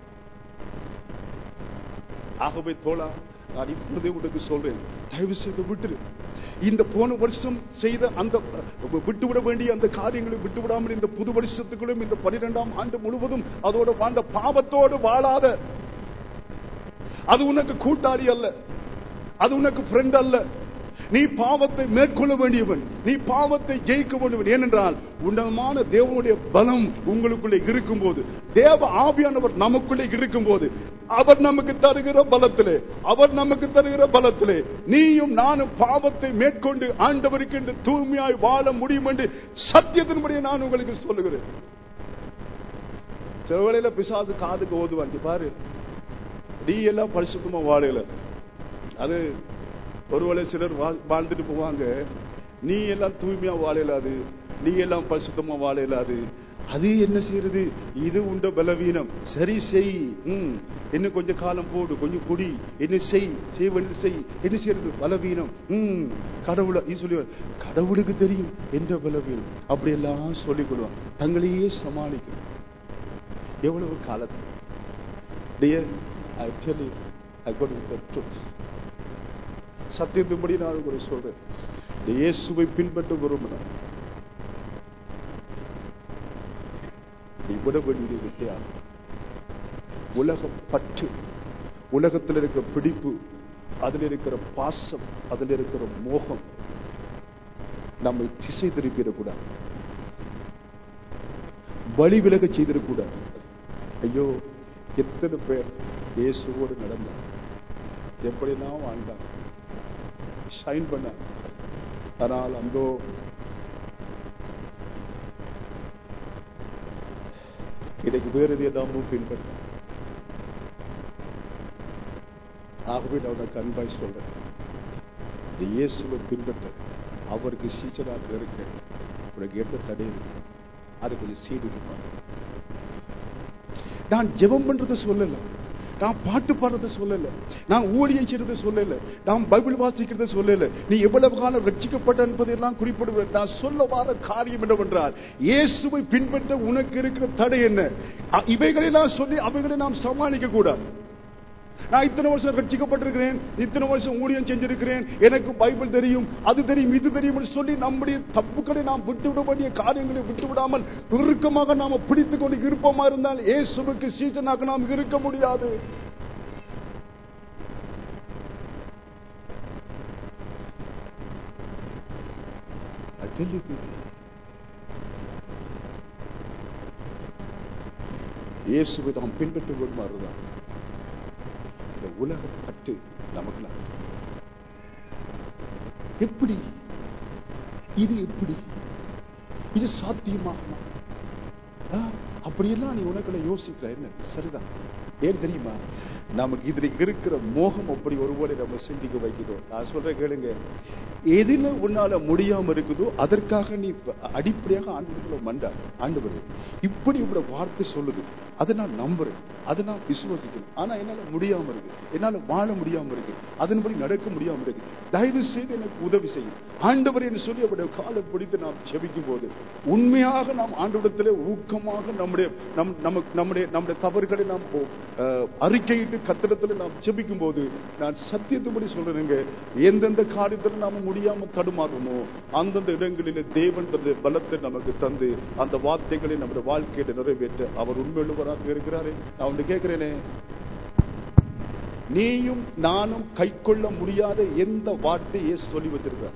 ஆகவே தோழா நான் இப்பொழுதே உனக்கு சொல்றேன் தயவு செய்து விட்டுரு இந்த போன வருஷம் செய்த அந்த அஹ், விட்டுவிட வேண்டிய அந்த காரியங்களை விட்டு விடாமல் இந்த புது வருஷத்துக்குள்ளும் இந்த பனிரெண்டாம் ஆண்டு முழுவதும் அதோட வாழ்ந்த பாவத்தோடு வாழாத அது உனக்கு கூட்டாளி அல்ல அது உனக்கு ஃப்ரெண்ட் அல்ல நீ பாவத்தை மேற்கொள்ள வேண்டியவன் நீ பாவத்தை ஜெயிக்க வேண்டியவன் ஏனென்றால் உன்னதமான தேவனுடைய பலம் உங்களுக்குள்ளே இருக்கும்போது தேவ ஆவியானவர் நமக்குள்ளே இருக்கும்போது அவர் நமக்கு தருகிற பலத்திலே அவர் நமக்கு தருகிற பலத்திலே நீயும் நானும் பாவத்தை மேற்கொண்டு ஆண்டவருக்கு என்று தூய்மையாய் வாழ முடியும் என்று சத்தியத்தின்படியே நான் உங்களுக்கு சொல்லுகிறேன் சில வேளையில பிசாசு காதுக்கு ஓதுவாங்க பாரு நீ எல்லாம் பரிசுத்தமா வாழல அது ஒருவேளை சிலர் வா- வாழ்ந்துட்டு போவாங்க நீ எல்லாம் தூய்மையா வாழலாது நீ எல்லாம் பரிசுத்தமா வாழலாது அது என்ன செய்யறது இது உண்ட பலவீனம் சரி செய் ம் இன்னும் கொஞ்சம் காலம் போடு கொஞ்சம் குடி என்ன செய் செய் வேண்டியது செய் என்ன செய்யறது பலவீனம் ம் கடவுளை நீ சொல்லி கடவுளுக்கு தெரியும் என்ற பலவீனம் அப்படி எல்லாம் சொல்லிக் கொள்வான் தங்களையே சமாளிக்கணும் எவ்வளவு காலத்து Dear, I tell you, I got the truth. சத்தியத்தின்படி நான் உங்களுக்கு சொல்றேன் இந்த இயேசுவை பின்பற்ற விரும்பினார் நீ விட வேண்டியது வித்தியாகும் உலக பற்று உலகத்தில் இருக்கிற பிடிப்பு அதில் இருக்கிற பாசம் அதில் இருக்கிற மோகம் நம்மை திசை திருப்பிடக்கூடாது வழி விலக செய்திடக்கூடாது ஐயோ எத்தனை பேர் இயேசுவோடு நடந்தார் எப்படிலாம் வாழ்ந்தார் ஷைன் பண்ண ஆனால் அந்தோ இன்னைக்கு வேறு எது எதாமும் பின்பற்ற ஆகவே நான் உனக்கு அன்பாய் சொல்றேன் இந்த இயேசுவை பின்பற்ற அவருக்கு சீச்சராக இருக்க உனக்கு என்ன தடை இருக்கு அது கொஞ்சம் சீர்திருப்பாங்க நான் ஜெபம் பண்றதை சொல்லல நான் பாட்டு பாடுறதை சொல்லல நான் ஊழியம் செய்யறதை சொல்லல நான் பைபிள் வாசிக்கிறதை சொல்லல நீ எவ்வளவு காலம் ரட்சிக்கப்பட்ட என்பதெல்லாம் குறிப்பிடுவேன் நான் சொல்ல வர காரியம் என்னவென்றால் இயேசுவை பின்பற்ற உனக்கு இருக்கிற தடை என்ன அ- இவைகளெல்லாம் சொல்லி அவைகளை நாம் சமாளிக்க கூடாது நான் இத்தனை வருஷம் ரட்சிக்கப்பட்டிருக்கிறேன் இத்தனை வருஷம் ஊழியம் செஞ்சிருக்கிறேன் எனக்கு பைபிள் தெரியும் அது தெரியும் இது தெரியும் என்று சொல்லி நம்முடைய தப்புக்களை நாம் விட்டுவிட வேண்டிய காரியங்களை விட்டுவிடாமல் இறுக்கமாக நாம பிடித்துக் கொண்டு இருப்போமா இருந்தால் இயேசுவுக்கு சீசனாக நாம் இருக்க முடியாது I tell you people, இயேசுவை நாம் பின்பற்ற வேண்டுமாறுதான் இந்த உலக பற்று நமக்கு எப்படி இது எப்படி இது சாத்தியமாகுமா ஆ, அப்படியெல்லாம் நீ உனக்குள்ள யோசிக்கிற என்ன சரிதான் ஏன் தெரியுமா நமக்கு இதுல இருக்கிற மோகம் அப்படி ஒருவேளை நம்ம சிந்திக்க வைக்கிறோம் நான் சொல்றேன் கேளுங்க எதுல உன்னால முடியாம இருக்குதோ அதற்காக நீ அடிப்படையாக ஆண்டு மண்டா ஆண்டு இப்படி உங்களோட வார்த்தை சொல்லுது அதை நான் நம்புறேன் அதை நான் விசுவாசிக்கிறேன் ஆனா என்னால முடியாம இருக்கு என்னால வாழ முடியாம இருக்கு அதன்படி நடக்க முடியாம இருக்கு தயவு செய்து எனக்கு உதவி செய்யும் ஆண்டவர் என்று சொல்லி அவருடைய காலை பிடித்து நாம் ஜெபிக்கும் போது உண்மையாக நாம் ஆண்டவரிடத்திலே ஊக்கமாக நம்முடைய நம் நமக்கு நம்முடைய நம்முடைய தவறுகளை நாம் அஹ், அறிக்கையிட்டு கத்திரத்தில் நாம் ஜெபிக்கும் போது நான் சத்தியத்துபடி சொல்றேங்க எந்தெந்த காரியத்தில் நாம முடியாம தடுமாறுமோ அந்தந்த இடங்களிலே தேவன் தன்னுடைய பலத்தை நமக்கு தந்து அந்த வார்த்தைகளை நம்முடைய வாழ்க்கையில நிறைவேற்ற அவர் உண்மையுள்ளவராக இருக்கிறாரே நான் ஒன்று கேட்கிறேனே நீயும் நானும் கைக்கொள்ள முடியாத எந்த வார்த்தையை சொல்லி வச்சிருக்கார்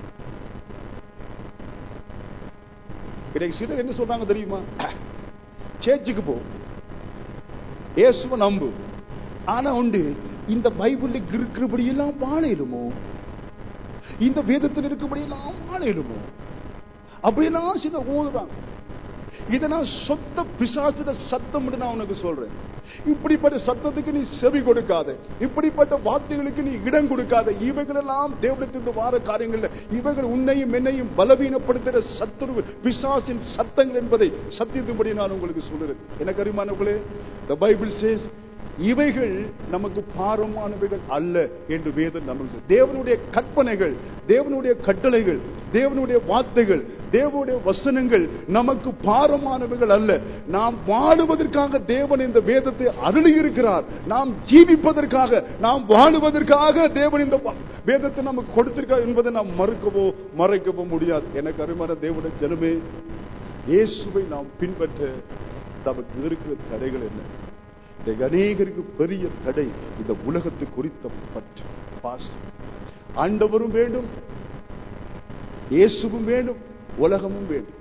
இன்னைக்கு சிலர் என்ன சொல்றாங்க தெரியுமா சேர்ச்சுக்கு போ இயேசுவை நம்பு ஆனா உண்டு இந்த பைபிள்ல இருக்கிறபடி எல்லாம் வாழையிலுமோ இந்த வேதத்தில் இருக்கிறபடி எல்லாம் வாழையிலுமோ அப்படியெல்லாம் சில ஓதுறாங்க இதை நான் சொத்த பிசாசுட சத்தம் நான் உனக்கு சொல்றேன் இப்படிப்பட்ட சத்தத்துக்கு நீ செவி கொடுக்காத இப்படிப்பட்ட வார்த்தைகளுக்கு நீ இடம் கொடுக்காத இவைகளெல்லாம் தேவனத்திற்கு வார காரியங்கள்ல இவைகள் உன்னையும் என்னையும் பலவீனப்படுத்துகிற சத்துரு பிசாசின் சத்தங்கள் என்பதை சத்தியத்தின்படி நான் உங்களுக்கு சொல்றேன் எனக்கு அறிமானவர்களே the bible says இவைகள் நமக்கு பாரமானவைகள் அல்ல என்று வேதம் நமக்கு சொல்லுது. தேவனுடைய கற்பனைகள் தேவனுடைய கட்டளைகள் தேவனுடைய வார்த்தைகள் தேவனுடைய வசனங்கள் நமக்கு பாரமானவைகள் அல்ல நாம் வாழுவதற்காக தேவன் இந்த வேதத்தை அருளி இருக்கிறார் நாம் ஜீவிப்பதற்காக நாம் வாழுவதற்காக தேவன் இந்த வ- வேதத்தை நமக்கு கொடுத்திருக்கார் என்பதை நாம் மறுக்கவோ மறைக்கவோ முடியாது எனக்கு அருமையான தேவனுடைய ஜனமே இயேசுவை நாம் பின்பற்ற நமக்கு இருக்கிற தடைகள் என்ன இன்றைக்கு அநேகருக்கு பெரிய தடை இந்த உலகத்தை குறித்த பற்று பாசம் ஆண்டவரும் வேண்டும் இயேசுவும் வேண்டும் உலகமும் வேண்டும்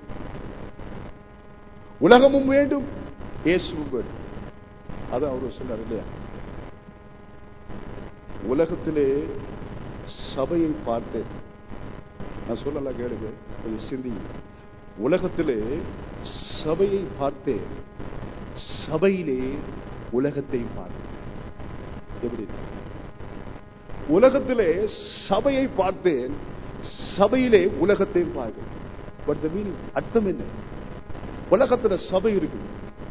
உலகமும் வேண்டும் இயேசுவும் வேண்டும் அதான் அவர் சொன்னார் இல்லையா உலகத்திலே சபையை பார்த்தேன் நான் சொல்லலாம் கேளுங்க கொஞ்சம் சிந்தி உலகத்திலே சபையை பார்த்தேன் சபையிலே உலகத்தை பார்த்தேன் எப்படி உலகத்திலே சபையை பார்த்தேன் சபையிலே உலகத்தை பார்த்தேன் பட் த மீனிங் அர்த்தம் என்ன உலகத்துல சபை இருக்கு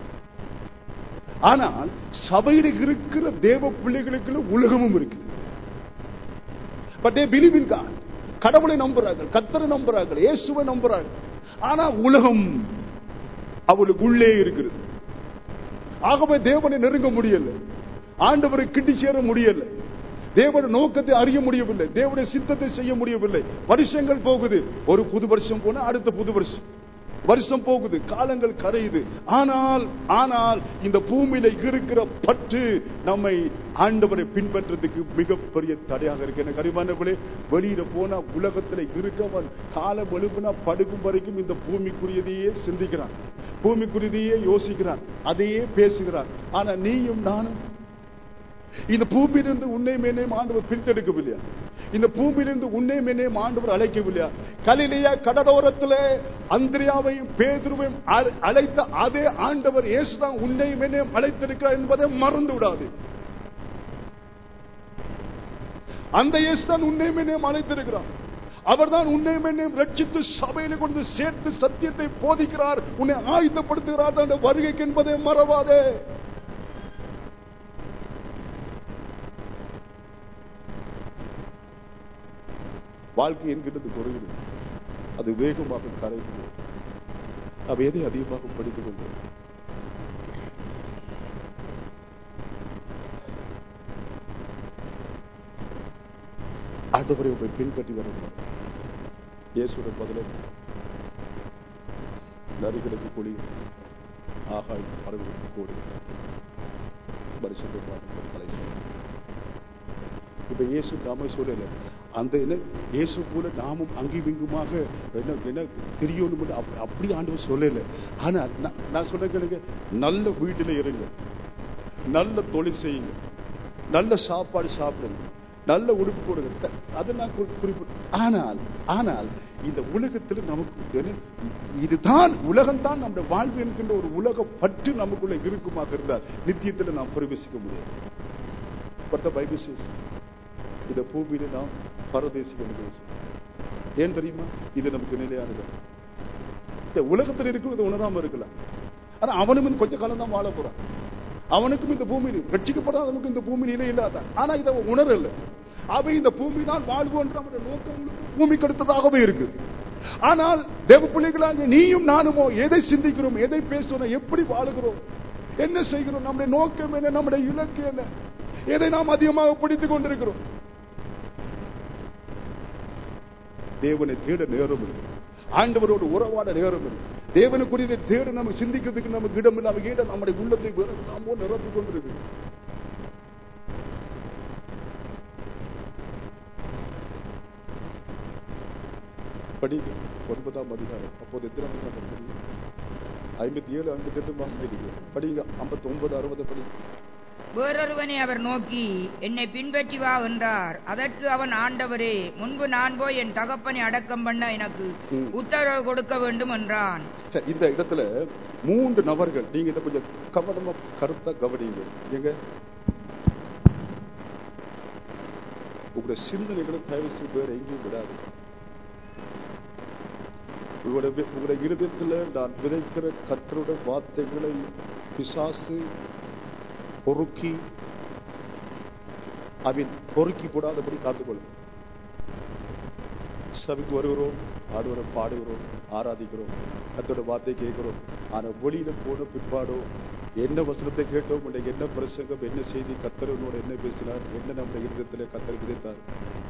ஆனால் சபையில் இருக்கிற தேவ பிள்ளைகளுக்குள்ள உலகமும் இருக்குது but they believe in God கடவுளை நம்புறார்கள் கத்தரை நம்புறார்கள் இயேசுவை நம்புறார்கள் ஆனா உலகம் அவளுக்கு உள்ளே இருக்கிறது ஆகவே தேவனை நெருங்க முடியல ஆண்டவரை கிட்டி சேர முடியல தேவனுடைய நோக்கத்தை அறிய முடியவில்லை தேவனுடைய சித்தத்தை செய்ய முடியவில்லை வருஷங்கள் போகுது ஒரு புது வருஷம் போனா அடுத்த புது வருஷம் வருஷம் போகுது காலங்கள் கரையுது ஆனால் ஆனால் இந்த பூமியில இருக்கிற பற்று நம்மை ஆண்டவரை பின்பற்றதுக்கு மிகப்பெரிய தடையாக இருக்கு எனக்கு அறிவானவர்களே வெளியில போனா உலகத்துல இருக்கவன் காலம் எழுப்புனா படுக்கும் வரைக்கும் இந்த பூமிக்குரியதையே சிந்திக்கிறான் பூமிக்குரியதையே யோசிக்கிறான் அதையே பேசுகிறான் ஆனா நீயும் நானும் இந்த பூமியிலிருந்து உன்னை மேனையும் ஆண்டவர் பிரித்தெடுக்கவில்லையா இந்த பூமியிலிருந்து உன்னையும் என்னையும் ஆண்டவர் அழைக்கவில்லையா கலிலேயா கடலோரத்திலே அந்திரியாவையும் பேதுருவையும் அழ- அழைத்த அதே ஆண்டவர் இயேசுதான் உன்னையும் என்னையும் அழைத்திருக்கிறார் என்பதை மறந்து விடாது அந்த இயேசு தான் உன்னையும் என்னையும் அழைத்திருக்கிறார் அவர்தான் உன்னையும் என்னையும் ரட்சித்து சபையில கொண்டு சேர்த்து சத்தியத்தை போதிக்கிறார் உன்னை ஆயுதப்படுத்துகிறார் அந்த வருகைக்கு என்பதை மறவாதே வாழ்க்கை என்கிறது குறைகிறது அது வேகமாக கரைகிறது அவ எதை அதிகமாக படித்துக் கொண்டு ஆண்டவரை உங்களை பின்பற்றி வரணும் இயேசுடைய பதிலை நரிகளுக்கு குழி ஆகாய் பறவைகளுக்கு கூடி பரிசுத்தமாக தலை செய்யும் இப்ப இயேசு நாம சொல்லல அந்த என்ன இயேசு போல நாமும் அங்கும் இங்குமாக என்ன என்ன தெரியணும் அப்படி ஆண்டவர் சொல்லல ஆனா நான் நான் சொல்ல கேளுங்க நல்ல வீட்டுல இருங்க நல்ல தொழில் செய்யுங்க நல்ல சாப்பாடு சாப்பிடுங்க நல்ல உடுப்பு போடுங்க த- அதை நான் குறி- குறிப்பிட்டு ஆனால் ஆனால் இந்த உலகத்தில் நமக்கு என்ன, இதுதான் உலகம்தான் நம்முடைய வாழ்வு என்கின்ற ஒரு உலக பற்று நமக்குள்ள இருக்குமாக இருந்தால் நித்தியத்தில் நாம் பிரவேசிக்க முடியாது But the Bible says, இந்த பூமியில நாம் பரதேசிகள் என்று சொல்லி. ஏன் தெரியுமா இது நமக்கு நிலையானது இந்த உலகத்தில் இருக்கிறது உணராம இருக்கலாம் ஆனா அவனும் இன்னும் கொஞ்ச காலம் தான் வாழ போறான் அவனுக்கும் இந்த பூமியில் ரட்சிக்கப்படாதவனுக்கும் இந்த பூமி நிலை இல்லாத ஆனா இதை அவன் உணரல அவன் இந்த பூமி தான் வாழ்வோன்ற அவனுடைய நோக்கம் பூமிக்கு அடுத்ததாகவே இருக்குது ஆனால் தேவ பிள்ளைகளாக நீயும் நானுமோ எதை சிந்திக்கிறோம் எதை பேசுறோம் எப்படி வாழுகிறோம் என்ன செய்கிறோம் நம்முடைய நோக்கம் என்ன நம்முடைய இலக்கு என்ன எதை நாம் அதிகமாக பிடித்துக் கொண்டிருக்கிறோம் தேவனை தேட நேரம் இல்லை ஆண்டவரோடு உறவாட நேரம் இல்லை தேவனுக்குரியதை தேட நம்ம சிந்திக்கிறதுக்கு நமக்கு இடம் இல்லை அவங்க இடம் நம்முடைய உள்ளத்தை வெறும் நாமோ நிரப்பிக் கொண்டிருக்கு படிங்க ஒன்பதாம் அதிகாரம் அப்போது எத்தனை அதிகாரம் தெரியும் ஐம்பத்தி ஏழு ஐம்பத்தி எட்டு மாசம் படிங்க படிங்க ஐம்பத்தி ஒன்பது அறுபது படிங்க வேறொருவனை அவர் நோக்கி என்னை பின்பற்றி வா என்றார் அதற்கு அவன் ஆண்டவரே முன்பு நான் போய் என் தகப்பனை அடக்கம் பண்ண எனக்கு ம். உத்தரவு கொடுக்க வேண்டும் என்றான் சரி, இந்த இடத்துல மூன்று நபர்கள் நீங்க இதை கொஞ்சம் கவனமா கருத்தா கவனிங்க எங்க உங்களுடைய சிந்தனைகளை தயவு செய்து வேற எங்கேயும் விடாது உங்களுடைய வி- உங்களுடைய இருதயத்துல நான் விதைக்கிற கத்தருடைய வார்த்தைகளை பிசாசு பொறுக்கி அவன் பொறுக்கி போடாதபடி காத்துக்கொள்ளும் சபைக்கு வருகிறோம் ஆடுவரை பாடுகிறோம் ஆராதிக்கிறோம் கத்தோட வார்த்தை கேட்கிறோம் ஆனா வெளியில போன பிற்பாடோ என்ன வசனத்தை கேட்டோம் உன்னுடைய என்ன பிரசங்கம் என்ன செய்தி கத்தரனோட என்ன பேசினார் என்ன நம்முடைய இருதயத்துல கத்தர் விதைத்தார்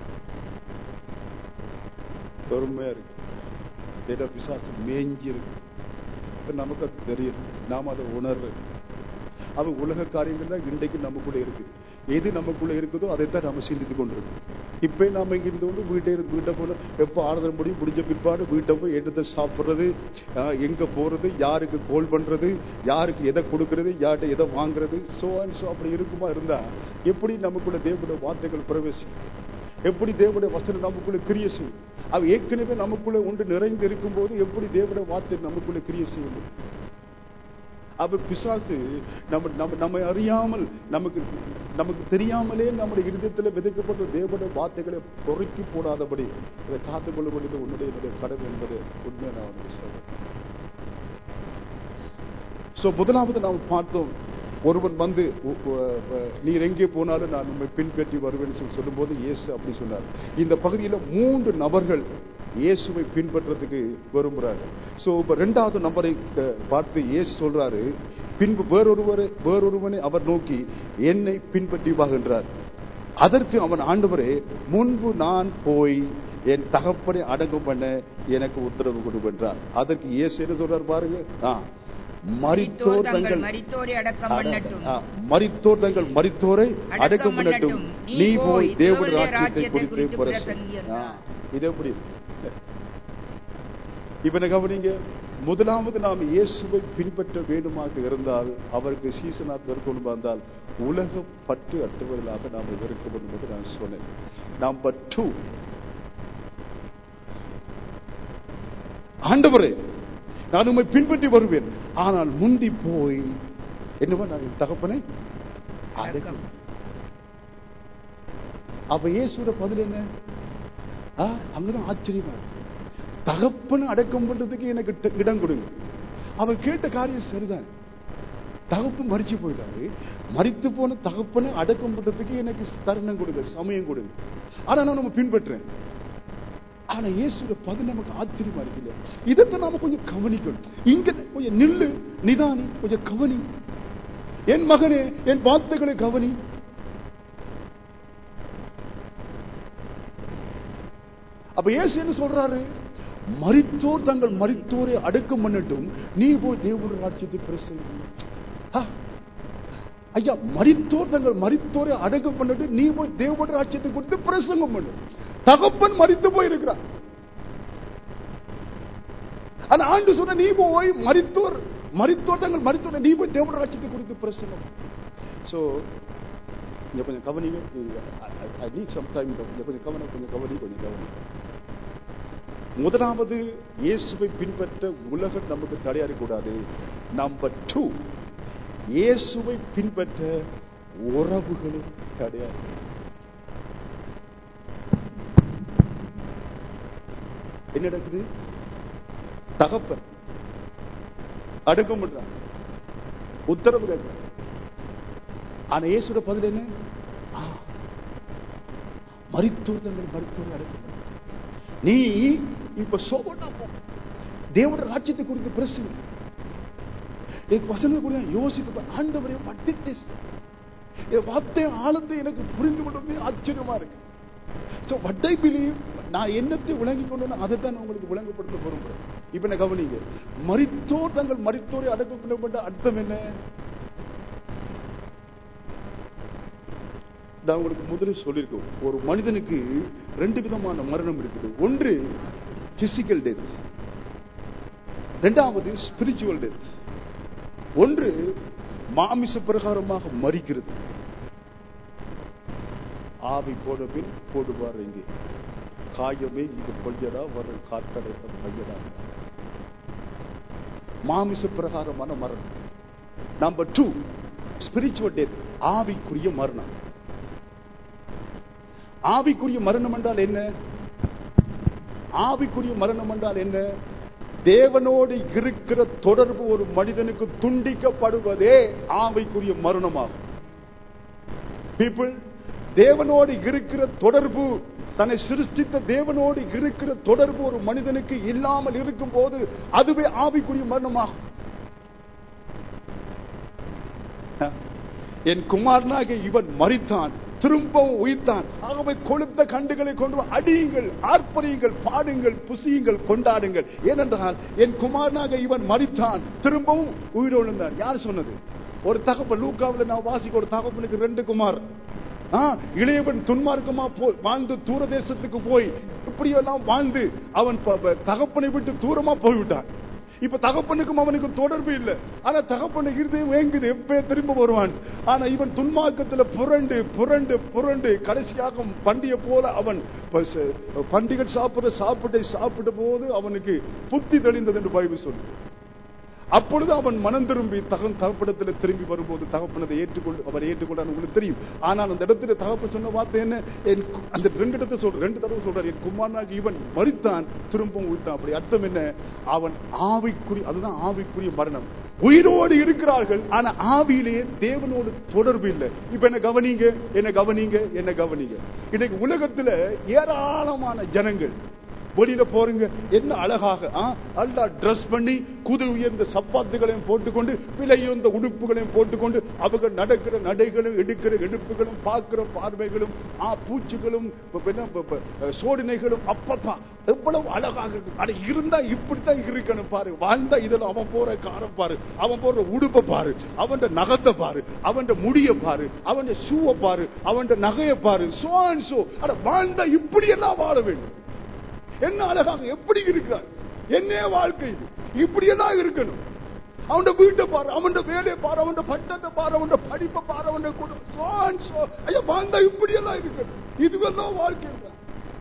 பெருமையா இருக்கு ஏதோ பிசாசு மேஞ்சி இருக்கு இப்ப நமக்கு அது தெரியும் நாம அதை உணர்றோம் அவன் உலக காரியங்கள் தான் இன்றைக்கு நமக்குள்ள இருக்கு எது நமக்குள்ள இருக்குதோ அதைத்தான் நம்ம சிந்தித்து கொண்டிருக்கோம் இப்ப நாம இங்க இருந்து கொண்டு வீட்டை இருந்து வீட்டை போன எப்ப ஆறுதல் முடியும் முடிஞ்ச பிற்பாடு வீட்டை போய் எடுத்து சாப்பிடுறது ஆஹ், எங்க போறது யாருக்கு கோல் பண்றது யாருக்கு எதை கொடுக்கறது யார்கிட்ட எதை வாங்குறது சோ அண்ட் சோ அப்படி இருக்குமா இருந்தா எப்படி நமக்குள்ள தேவனுடைய வார்த்தைகள் பிரவேசிக்கும் எப்படி தேவனுடைய வசனம் நமக்குள்ள கிரிய செய்யும் அவ ஏற்கனவே நமக்குள்ள ஒன்று நிறைந்து இருக்கும்போது எப்படி தேவனுடைய வார்த்தை நமக்குள்ள கிரிய செய்ய முடியும் அப்ப பிசாசு நம்ம நம்ம நம்மை அறியாமல் நமக்கு நமக்கு தெரியாமலே நம்முடைய இருதயத்தில் விதைக்கப்பட்ட தேவனுடைய வார்த்தைகளை பொறுக்கி போடாதபடி அதை காத்துக்கொள்ள வேண்டியது உன்னுடைய என்னுடைய கடமை என்பது உண்மை நான் உனக்கு சொல்றேன் சோ முதலாவது நாம் பார்த்தோம் ஒருவன் வந்து உ- உ- உ- நீர் எங்கே போனாலும் நான் உண்மை பின்பற்றி வருவேன் சொல்லி சொல்லும்போது இயேசு அப்படி சொன்னார் இந்த பகுதியில மூன்று நபர்கள் இயேசுவை பின்பற்றதுக்கு விரும்புறார்கள் சோ இப்ப ரெண்டாவது நபரை அஹ், பார்த்து இயேசு சொல்றாரு பின்பு வேறொருவரை வேறொருவனை அவர் நோக்கி என்னை பின்பற்றி வாகின்றார் அதற்கு அவன் ஆண்டவரே முன்பு நான் போய் என் தகப்பனை அடங்கம் பண்ண எனக்கு உத்தரவு கொடுக்கின்றார் அதற்கு இயேசு என்ன சொல்றார் பாருங்க ஆ, மரித்தோர் தங்கள் மரித்தோரை அடக்கம் பண்ணட்டும் ஆ, மரித்தோர் தங்கள் மரித்தோரை அடக்கம் அடக்கம் பண்ணட்டும் பண்ணட்டும். நீ நீ போய் போய் தேவனுடைய தேவனுடைய ராஜ்யத்தை ராஜ்யத்தை குறித்து குறித்து பிரசங்கி பிரசங்கி ஆ, என்றார். இது எப்படி இவனை கவனிங்க முதலாவது நாம் இயேசுவை பின்பற்ற வேண்டுமாக இருந்தால் அவருக்கு சீசனாக கொண்டு வந்தால் உலக பற்று அட்டுவர்களாக நாம் இருக்க வேண்டும் என்று நான் சொன்னேன் நம்பர் டூ ஆண்டவரே நான் உண்மை பின்பற்றி வருவேன் ஆனால் முந்தி போய் என்னவா நான் என் தகப்பனை அடக்கம் அப்ப இயேசுட பதில் என்ன ஆ, அங்கதான் ஆச்சரியமா இருக்கு. தகப்பனை அடக்கம் பண்றதுக்கு எனக்கு ட- இடம் கொடுங்க அவன் கேட்ட காரியம் சரிதான் தகப்பு மறிச்சு போயிட்டாரு மறித்து போன தகப்பனை அடக்கம் பண்றதுக்கு எனக்கு தருணம் கொடுங்க சமயம் கொடுங்க ஆனா நான் நம்ம பின்பற்றேன் ஆனா இயேசுட பதில் நமக்கு ஆச்சரியமா இருக்குல்ல இதைத்தான் நாம கொஞ்சம் கவனிக்கணும் இங்க கொஞ்சம் நில்லு நிதானி கொஞ்சம் கவனி என் மகனே என் வார்த்தைகளை கவனி அப்ப இயேசு என்ன சொல்றாரு மரித்தோர் தங்கள் மரித்தோரை அடக்கம் பண்ணட்டும் நீ போய் தேவனுடைய ராஜ்யத்தை பிரசங்க ஆ, ஐயா மரித்தோர் தங்கள் மரித்தோரை அடக்கம் பண்ணட்டும் நீ போய் தேவனுடைய ராஜ்யத்தை குறித்து பிரசங்கம் பண்ணு தகப்பன் மரித்து போயிருக்கிறார் அந்த ஆண்டு சொன்ன நீ போய் மரித்தோர் மரித்தோர் தங்கள் மரித்தோர் நீ போய் தேவனுடைய ராஜ்யத்தை குறித்து பிரசங்கம் சோ இங்க கொஞ்சம் கவனிங்க ஐ நீட் சம் டைம் கொஞ்சம் கவனம் கொஞ்சம் கவனி கொஞ்சம் கவனி முதலாவது இயேசுவை பின்பற்ற உலகம் நமக்கு தடையாறி கூடாது நம்பர் டூ இயேசுவை பின்பற்ற உறவுகளும் தடையாறி என்ன நடக்குது தகப்பன் அடக்கம் பண்றான் உத்தரவு கேட்கிறான் ஆனா இயேசுட பதில் என்ன ஆ, மரித்தோர் தங்கள் மரித்தோரை அடக்கம் பண்ணு. நீ இப்ப சோபனா போ தேவட ராஜ்யத்தை குறித்து பிரசங்க எனக்கு வசனம் கூட யோசித்து பா- ஆண்டவரே what is this? என் வார்த்தை ஆழத்தை எனக்கு புரிந்து கொண்டது ஆச்சரியமா இருக்கு சோ what I believe நான் என்னத்தை விளங்கி கொண்டு அதை தான் நான் உங்களுக்கு விளங்கப்படுத்த விரும்புறேன் இப்ப என்ன கவனிங்க மரித்தோர் தங்கள் மரித்தோரை அடக்கம் பண்ணப்பட்ட அர்த்தம் என்ன நான் உங்களுக்கு முதலில் சொல்லியிருக்கோம் ஒரு மனிதனுக்கு ரெண்டு விதமான மரணம் இருக்குது ஒன்று பிசிக்கல் டெத் இரண்டாவது ஸ்பிரிச்சுவல் டெத் ஒன்று மாமிச பிரகாரமாக மறிக்கிறது ஆவி போன பின் போடுவார் இங்கே காயமே இது பொய்யடா வர காற்றடைத்த பையடா மாமிச பிரகாரமான மரணம் நம்பர் டூ ஸ்பிரிச்சுவல் டெத் ஆவிக்குரிய மரணம் ஆவிக்குரிய மரணம் என்றால் என்ன ஆவிக்குரிய மரணம் என்றால் என்ன தேவனோடு இருக்கிற தொடர்பு ஒரு மனிதனுக்கு துண்டிக்கப்படுவதே ஆவிக்குரிய மரணமாகும் பீப்புள் தேவனோடு இருக்கிற தொடர்பு தன்னை சிருஷ்டித்த தேவனோடு இருக்கிற தொடர்பு ஒரு மனிதனுக்கு இல்லாமல் இருக்கும் போது அதுவே ஆவிக்குரிய மரணமாகும் என் குமாரனாக இவன் மறித்தான் திரும்பவும் உயிர்த்தான் ஆகவே கொளுத்த கண்டுகளை கொண்டு வா, அடியுங்கள் ஆர்ப்பரியுங்கள் பாடுங்கள் புசியுங்கள் கொண்டாடுங்கள் ஏனென்றால் என் குமாரனாக இவன் மறித்தான் திரும்பவும் உயிரோழுந்தான் யார் சொன்னது ஒரு தகப்பன் லூக்காவில் நான் வாசிக்க ஒரு தகப்பனுக்கு ரெண்டு குமார் ஆ, இளையவன் துன்மார்க்கமா போய் வாழ்ந்து தூர தேசத்துக்கு போய் இப்படியெல்லாம் வாழ்ந்து அவன் ப- ப- தகப்பனை விட்டு தூரமா போய்விட்டான் இப்ப தகப்பனுக்கும் அவனுக்கும் தொடர்பு இல்லை ஆனா தகப்பனு இருதயம் வேங்குது எப்ப திரும்ப வருவான் ஆனா இவன் துன்மார்க்கத்துல புரண்டு புரண்டு புரண்டு கடைசியாக பண்டிகை போல அவன் ப- ச- பண்டிகை சாப்பிடுற சாப்பிட்டை சாப்பிட்ட போது அவனுக்கு புத்தி தெளிந்தது என்று பைபிள் சொல்லு அப்பொழுது அவன் மனம் திரும்பி தகன் தகப்படத்தில் திரும்பி வரும்போது தகப்பனதை ஏற்றுக்கொண்டு அவர் ஏற்றுக்கொண்டார் உங்களுக்கு தெரியும் ஆனால் அந்த இடத்துல தகப்ப சொன்ன வார்த்தை என்ன என் கு- அந்த ரெண்டு இடத்தை சொல்ற ரெண்டு தடவை சொல்றார் என் குமாரனாகி இவன் மறித்தான் திரும்பவும் உயிர்த்தான் அப்படி அர்த்தம் என்ன அவன் ஆவிக்குறி அதுதான் ஆவிக்குரிய மரணம் உயிரோடு இருக்கிறார்கள் ஆனா ஆவியிலேயே தேவனோடு தொடர்பு இல்லை இப்ப என்ன கவனிங்க என்ன கவனிங்க என்ன கவனிங்க இன்னைக்கு உலகத்துல ஏராளமான ஜனங்கள் வெளியில போறீங்க என்ன அழகாக ஆ, நல்லா ட்ரெஸ் பண்ணி குது உயர்ந்த சப்பாத்துகளையும் போட்டுக்கொண்டு விலை உயர்ந்த உடுப்புகளையும் போட்டுக்கொண்டு அவங்க நடக்கிற நடைகளும் எடுக்கிற எடுப்புகளும் பார்க்கிற பார்வைகளும் ஆ பூச்சிகளும் ப- என்ன, ப- ப- சோதனைகளும் அப்பப்பா எவ்வளவு அழகாக இருக்கு அட இருந்தா இப்படித்தான் இருக்கணும் பாரு வாழ்ந்தா இதுல அவன் போற காரம் பாரு அவன் போடுற உடுப்பை பாரு அவன் நகத்தை பாரு அவன் முடிய பாரு அவன் ஷூவை பாரு அவன் நகையை பாரு சோ அண்ட் சோ அட வாழ்ந்தா இப்படி எல்லாம் வாழ வேண்டும் என்ன அழகாக எப்படி இருக்கிறார் என்ன வாழ்க்கை இது இப்படியெல்லாம் இருக்கணும் அவன் வீட்டை பாரு அவன் வேலையை பாரு அவன் பட்டத்தை பாரு அவன் படிப்பை பாரு அவன் குடும்பம் ஐயா வாழ்ந்தா இப்படியெல்லாம் இருக்கணும் இதுவெல்லாம் வாழ்க்கை இல்லை.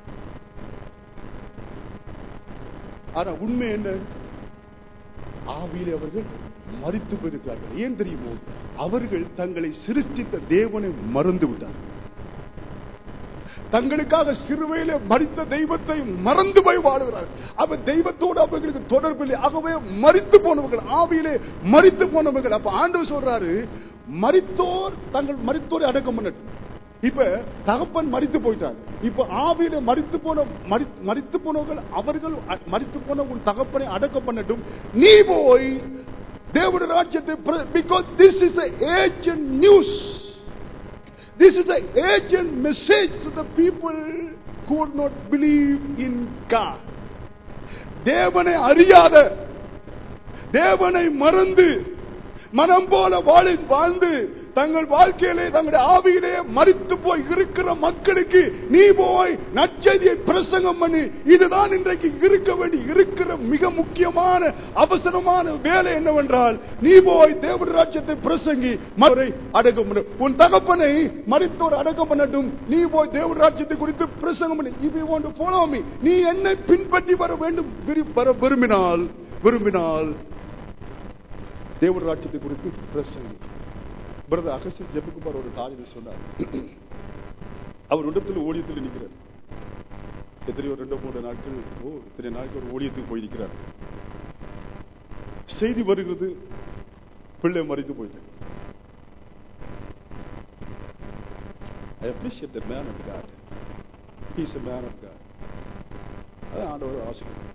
ஆனா உண்மை என்ன ஆவியிலே அவர்கள் மறித்து போயிருக்கிறார்கள் ஏன் தெரியுமோ அவர்கள் தங்களை சிருஷ்டித்த தேவனை மறந்து விட்டார்கள் தங்களுக்காக சிறுவையிலே மறித்த தெய்வத்தை மறந்து போய் வாழுகிறார்கள் அவ தெய்வத்தோடு அவர்களுக்கு தொடர்பில்லை ஆகவே மறித்து போனவர்கள் ஆவியிலே மறித்து போனவர்கள் அப்ப ஆண்டவர் சொல்றாரு மறித்தோர் தங்கள் மறித்தோரை அடக்கம் பண்ணட்டும் இப்ப தகப்பன் மறித்து போயிட்டார் இப்ப ஆவியில மறித்து போன மறி- மறித்து போனவர்கள் அவர்கள் அ- மறித்து போன உன் தகப்பனை அடக்கம் பண்ணட்டும் நீ போய் தேவனுடைய ராஜ்யத்தை because this is agent news This is an urgent message to the people who would not believe in God. தேவனை அறியாத தேவனை மறந்து மனம் போல வாழி வாழ்ந்து தங்கள் வாழ்க்கையிலே தங்களுடைய ஆவியிலே மறித்து போய் இருக்கிற மக்களுக்கு நீ போய் நற்செய்தியை பிரசங்கம் பண்ணி இதுதான் இன்றைக்கு இருக்க வேண்டி இருக்கிற மிக முக்கியமான அவசரமான வேலை என்னவென்றால் நீ போய் தேவ ராஜ்யத்தை பிரசங்கி மறை அடக்கம் பண்ணு உன் தகப்பனை மறித்தோர் அடக்கம் பண்ணட்டும் நீ போய் தேவ ராஜ்யத்தை குறித்து பிரசங்கம் பண்ணி if you want to follow me நீ என்னை பின்பற்றி வர வேண்டும் விரு- வர விரும்பினால் விரும்பினால் தேவ ராஜ்யத்தை குறித்து பிரசங்கி பிரதர் அகசிய ஜெபகுமார் ஒரு காரியம் சொன்னார் அவர் இடத்துல ஊழியத்தில் நிற்கிறார் எத்தனையோ ரெண்டு மூணு நாட்கள் ஓ இத்தனை நாட்கள் ஒரு ஊழியத்துக்கு போயிருக்கிறார் செய்தி வருகிறது பிள்ளை மறித்து போயிட்டேன் I appreciate the man of God. He's a man of God. அதான் ஆண்டவர் ஆசீர்வாதம்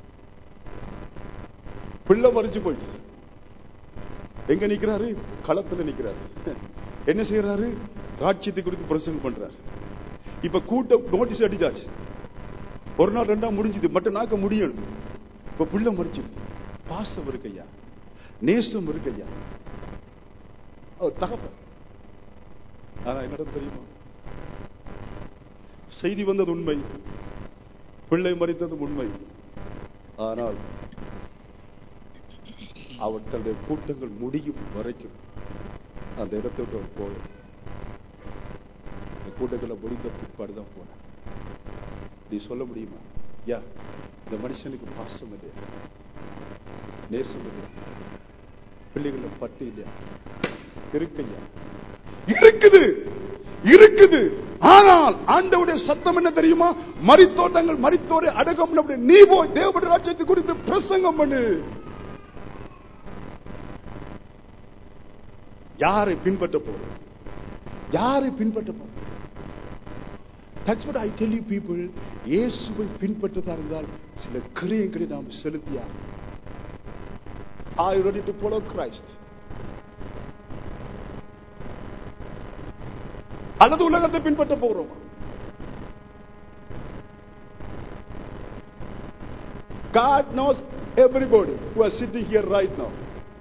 பிள்ளை மறிச்சு போயிடுச்சு எங்க நிக்கிறாரு களத்துல நிக்கிறாரு என்ன செய்யறாரு ராட்சியத்தை குறித்து பிரசங்கம் பண்றாரு இப்ப கூட்டம் நோட்டீஸ் அடிச்சாச்சு ஒரு நாள் ரெண்டா முடிஞ்சது மட்டும் நாக்க முடியணும் இப்ப புள்ள மறிச்சு பாசம் இருக்கு ஐயா நேசம் இருக்கு ஐயா அவர் தகப்பன் ஆனா என்னடா தெரியுமா செய்தி வந்தது உண்மை பிள்ளை மறித்தது உண்மை ஆனால் அவர் தன்னுடைய கூட்டங்கள் முடியும் வரைக்கும் அந்த இடத்தை விட்டு அவர் போக இந்த கூட்டங்களை முடிந்த பிற்பாடு தான் போனேன் நீ சொல்ல முடியுமா யா இந்த மனுஷனுக்கு பாசம் இல்லையா நேசம் இல்லையா பிள்ளைகள பட்டு இல்லையா இருக்கையா இருக்குது இருக்குது ஆனால் ஆண்டவுடைய சத்தம் என்ன தெரியுமா மரித்தோர் தங்கள் மரித்தோரை அடக்கம் பண்ண நீ போய் தேவடைய ராஜ்யத்தை குறித்து பிரசங்கம் பண்ணு யாரை பின்பற்ற போறோம் யாரை பின்பற்ற போறோம் That's what I tell you people இயேசுவை பின்பற்றதா இருந்தால் சில கிரியைகளை நாம் செலுத்தியா Are you ready to follow Christ? அல்லது உலகத்தை பின்பற்ற போகிறோம் God knows everybody who are sitting here right now.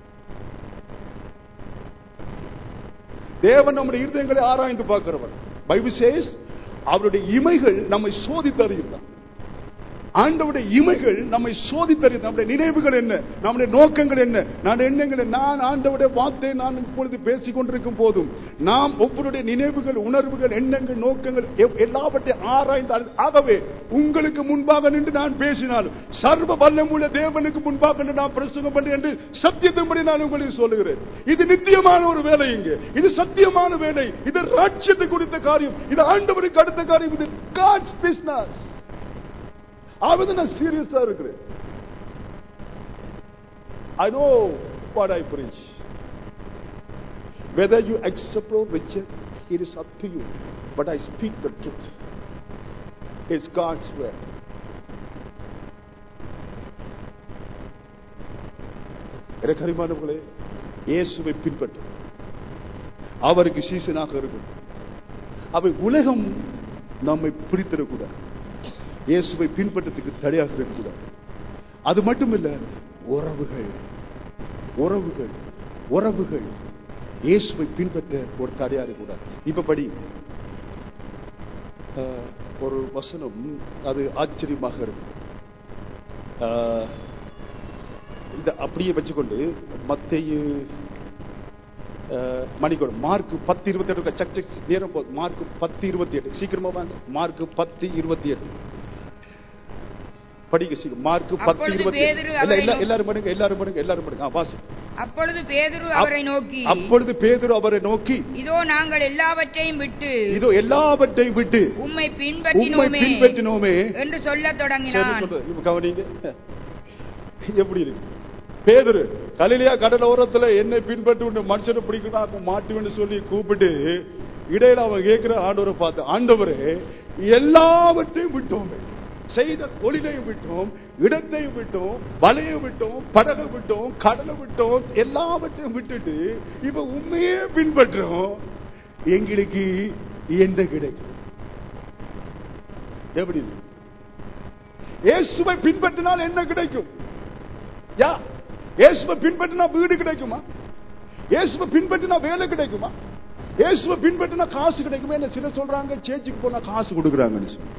தேவன் நம்முடைய இருதயங்களை ஆராய்ந்து பார்க்கிறவர் பைபிள் சேஸ் அவருடைய இமைகள் நம்மை சோதித்தறியுதான் ஆண்டவுடைய இமைகள் நம்மை சோதித்தறியும் நம்முடைய நினைவுகள் என்ன நம்முடைய நோக்கங்கள் என்ன நான் எண்ணங்கள் என்ன? நான் ஆண்டவுடைய வார்த்தை நான் இப்பொழுது பேசிக் கொண்டிருக்கும் போதும் நாம் ஒவ்வொருடைய நினைவுகள் உணர்வுகள் எண்ணங்கள் நோக்கங்கள் எவ்- எல்லாவற்றையும் ஆராய்ந்து அறிந்து- ஆகவே உங்களுக்கு முன்பாக நின்று நான் பேசினாலும் சர்வ வல்லமுள்ள தேவனுக்கு முன்பாக நின்று நான் பிரசங்கம் பண்றேன் என்று சத்தியத்தின்படி நான் உங்களுக்கு சொல்லுகிறேன் இது நித்தியமான ஒரு வேலை இங்கே இது சத்தியமான வேலை இது ராட்சியத்தை குறித்த காரியம் இது ஆண்டவருக்கு அடுத்த காரியம் இது காட்ஸ் பிசினஸ் ஆவது நான் சீரியஸா இருக்கிறேன் I know what I preach. Whether you accept or reject, it is up to you. But I speak the truth. It's God's word. எனக்கு அருமானவர்களே இயேசுவை பின்பற்றும் அவருக்கு சீசனாக இருக்கும் அவை உலகம் நம்மை பிடித்திடக்கூடாது இயேசுவை பின்பற்றத்துக்கு தடையாக இருக்கக்கூடாது அது மட்டுமில்ல உறவுகள் உறவுகள் உறவுகள் இயேசுவை பின்பற்ற ஒரு தடையா இருக்கக்கூடாது இப்ப படி ஆஹ், ஒரு வசனம் அது ஆச்சரியமாக இருக்கு ஆஹ், இத அப்படியே வச்சுக்கொண்டு மத்தேயு அஹ், மணிக்கோடு மார்க் பத்து இருபத்தி எட்டு சக் சக் நேரம் போகுது மார்க் பத்து இருபத்தி எட்டு சீக்கிரமா வாங்க மார்க் பத்து இருபத்தி எட்டு படிக்க சீக்கிரம் மார்க் பத்து அப்பொழுது இருபத்தி பேதுரு எட்டு அவரை எல்லா- நோக்கி- எல்லாரும் பண்ணுங்க எல்லாரும் பண்ணுங்க எல்லாரும் பண்ணுங்க ஆ, வாசி அப்பொழுது பேதுரு அவரை நோக்கி அப்பொழுது பேதுரு அவரை நோக்கி இதோ நாங்கள் எல்லாவற்றையும் விட்டு இதோ எல்லாவற்றையும் விட்டு உம்மை உம்மை பின்பற்றினோமே பின்பற்றினோமே என்று சொல்லத் சரி, தொடங்கினான் சொல்லு. இப்ப கவனிங்க எப்படி இருக்கு பேதுரு கலிலியா கடலோரத்துல என்னை பின்பற்றி உன்னை மனுஷனை பிடிக்கணும் மாட்டுவேன்னு சொல்லி கூப்பிட்டு இடையில அவன் கேட்கிற ஆண்டவரை பார்த்து ஆண்டவரே எல்லாவற்றையும் விட்டோமே செய்த தொழிலையும் விட்டோம் இடத்தையும் விட்டோம் வலையும் விட்டோம் படகை விட்டோம் கடலை விட்டோம் எல்லாவற்றையும் விட்டுட்டு இப்ப உண்மையே பின்பற்றோம் எங்களுக்கு என்ன கிடைக்கும் எப்படி இருக்கு? இயேசுவை பின்பற்றினால் என்ன கிடைக்கும் யா இயேசுவை பின்பற்றினா வீடு கிடைக்குமா இயேசுவை பின்பற்றினா வேலை கிடைக்குமா இயேசுவை பின்பற்றினா காசு கிடைக்குமா இல்ல சிலர் சொல்றாங்க சேர்ச்சுக்கு போனா காசு கொடுக்குறாங்கன்னு சொல்லி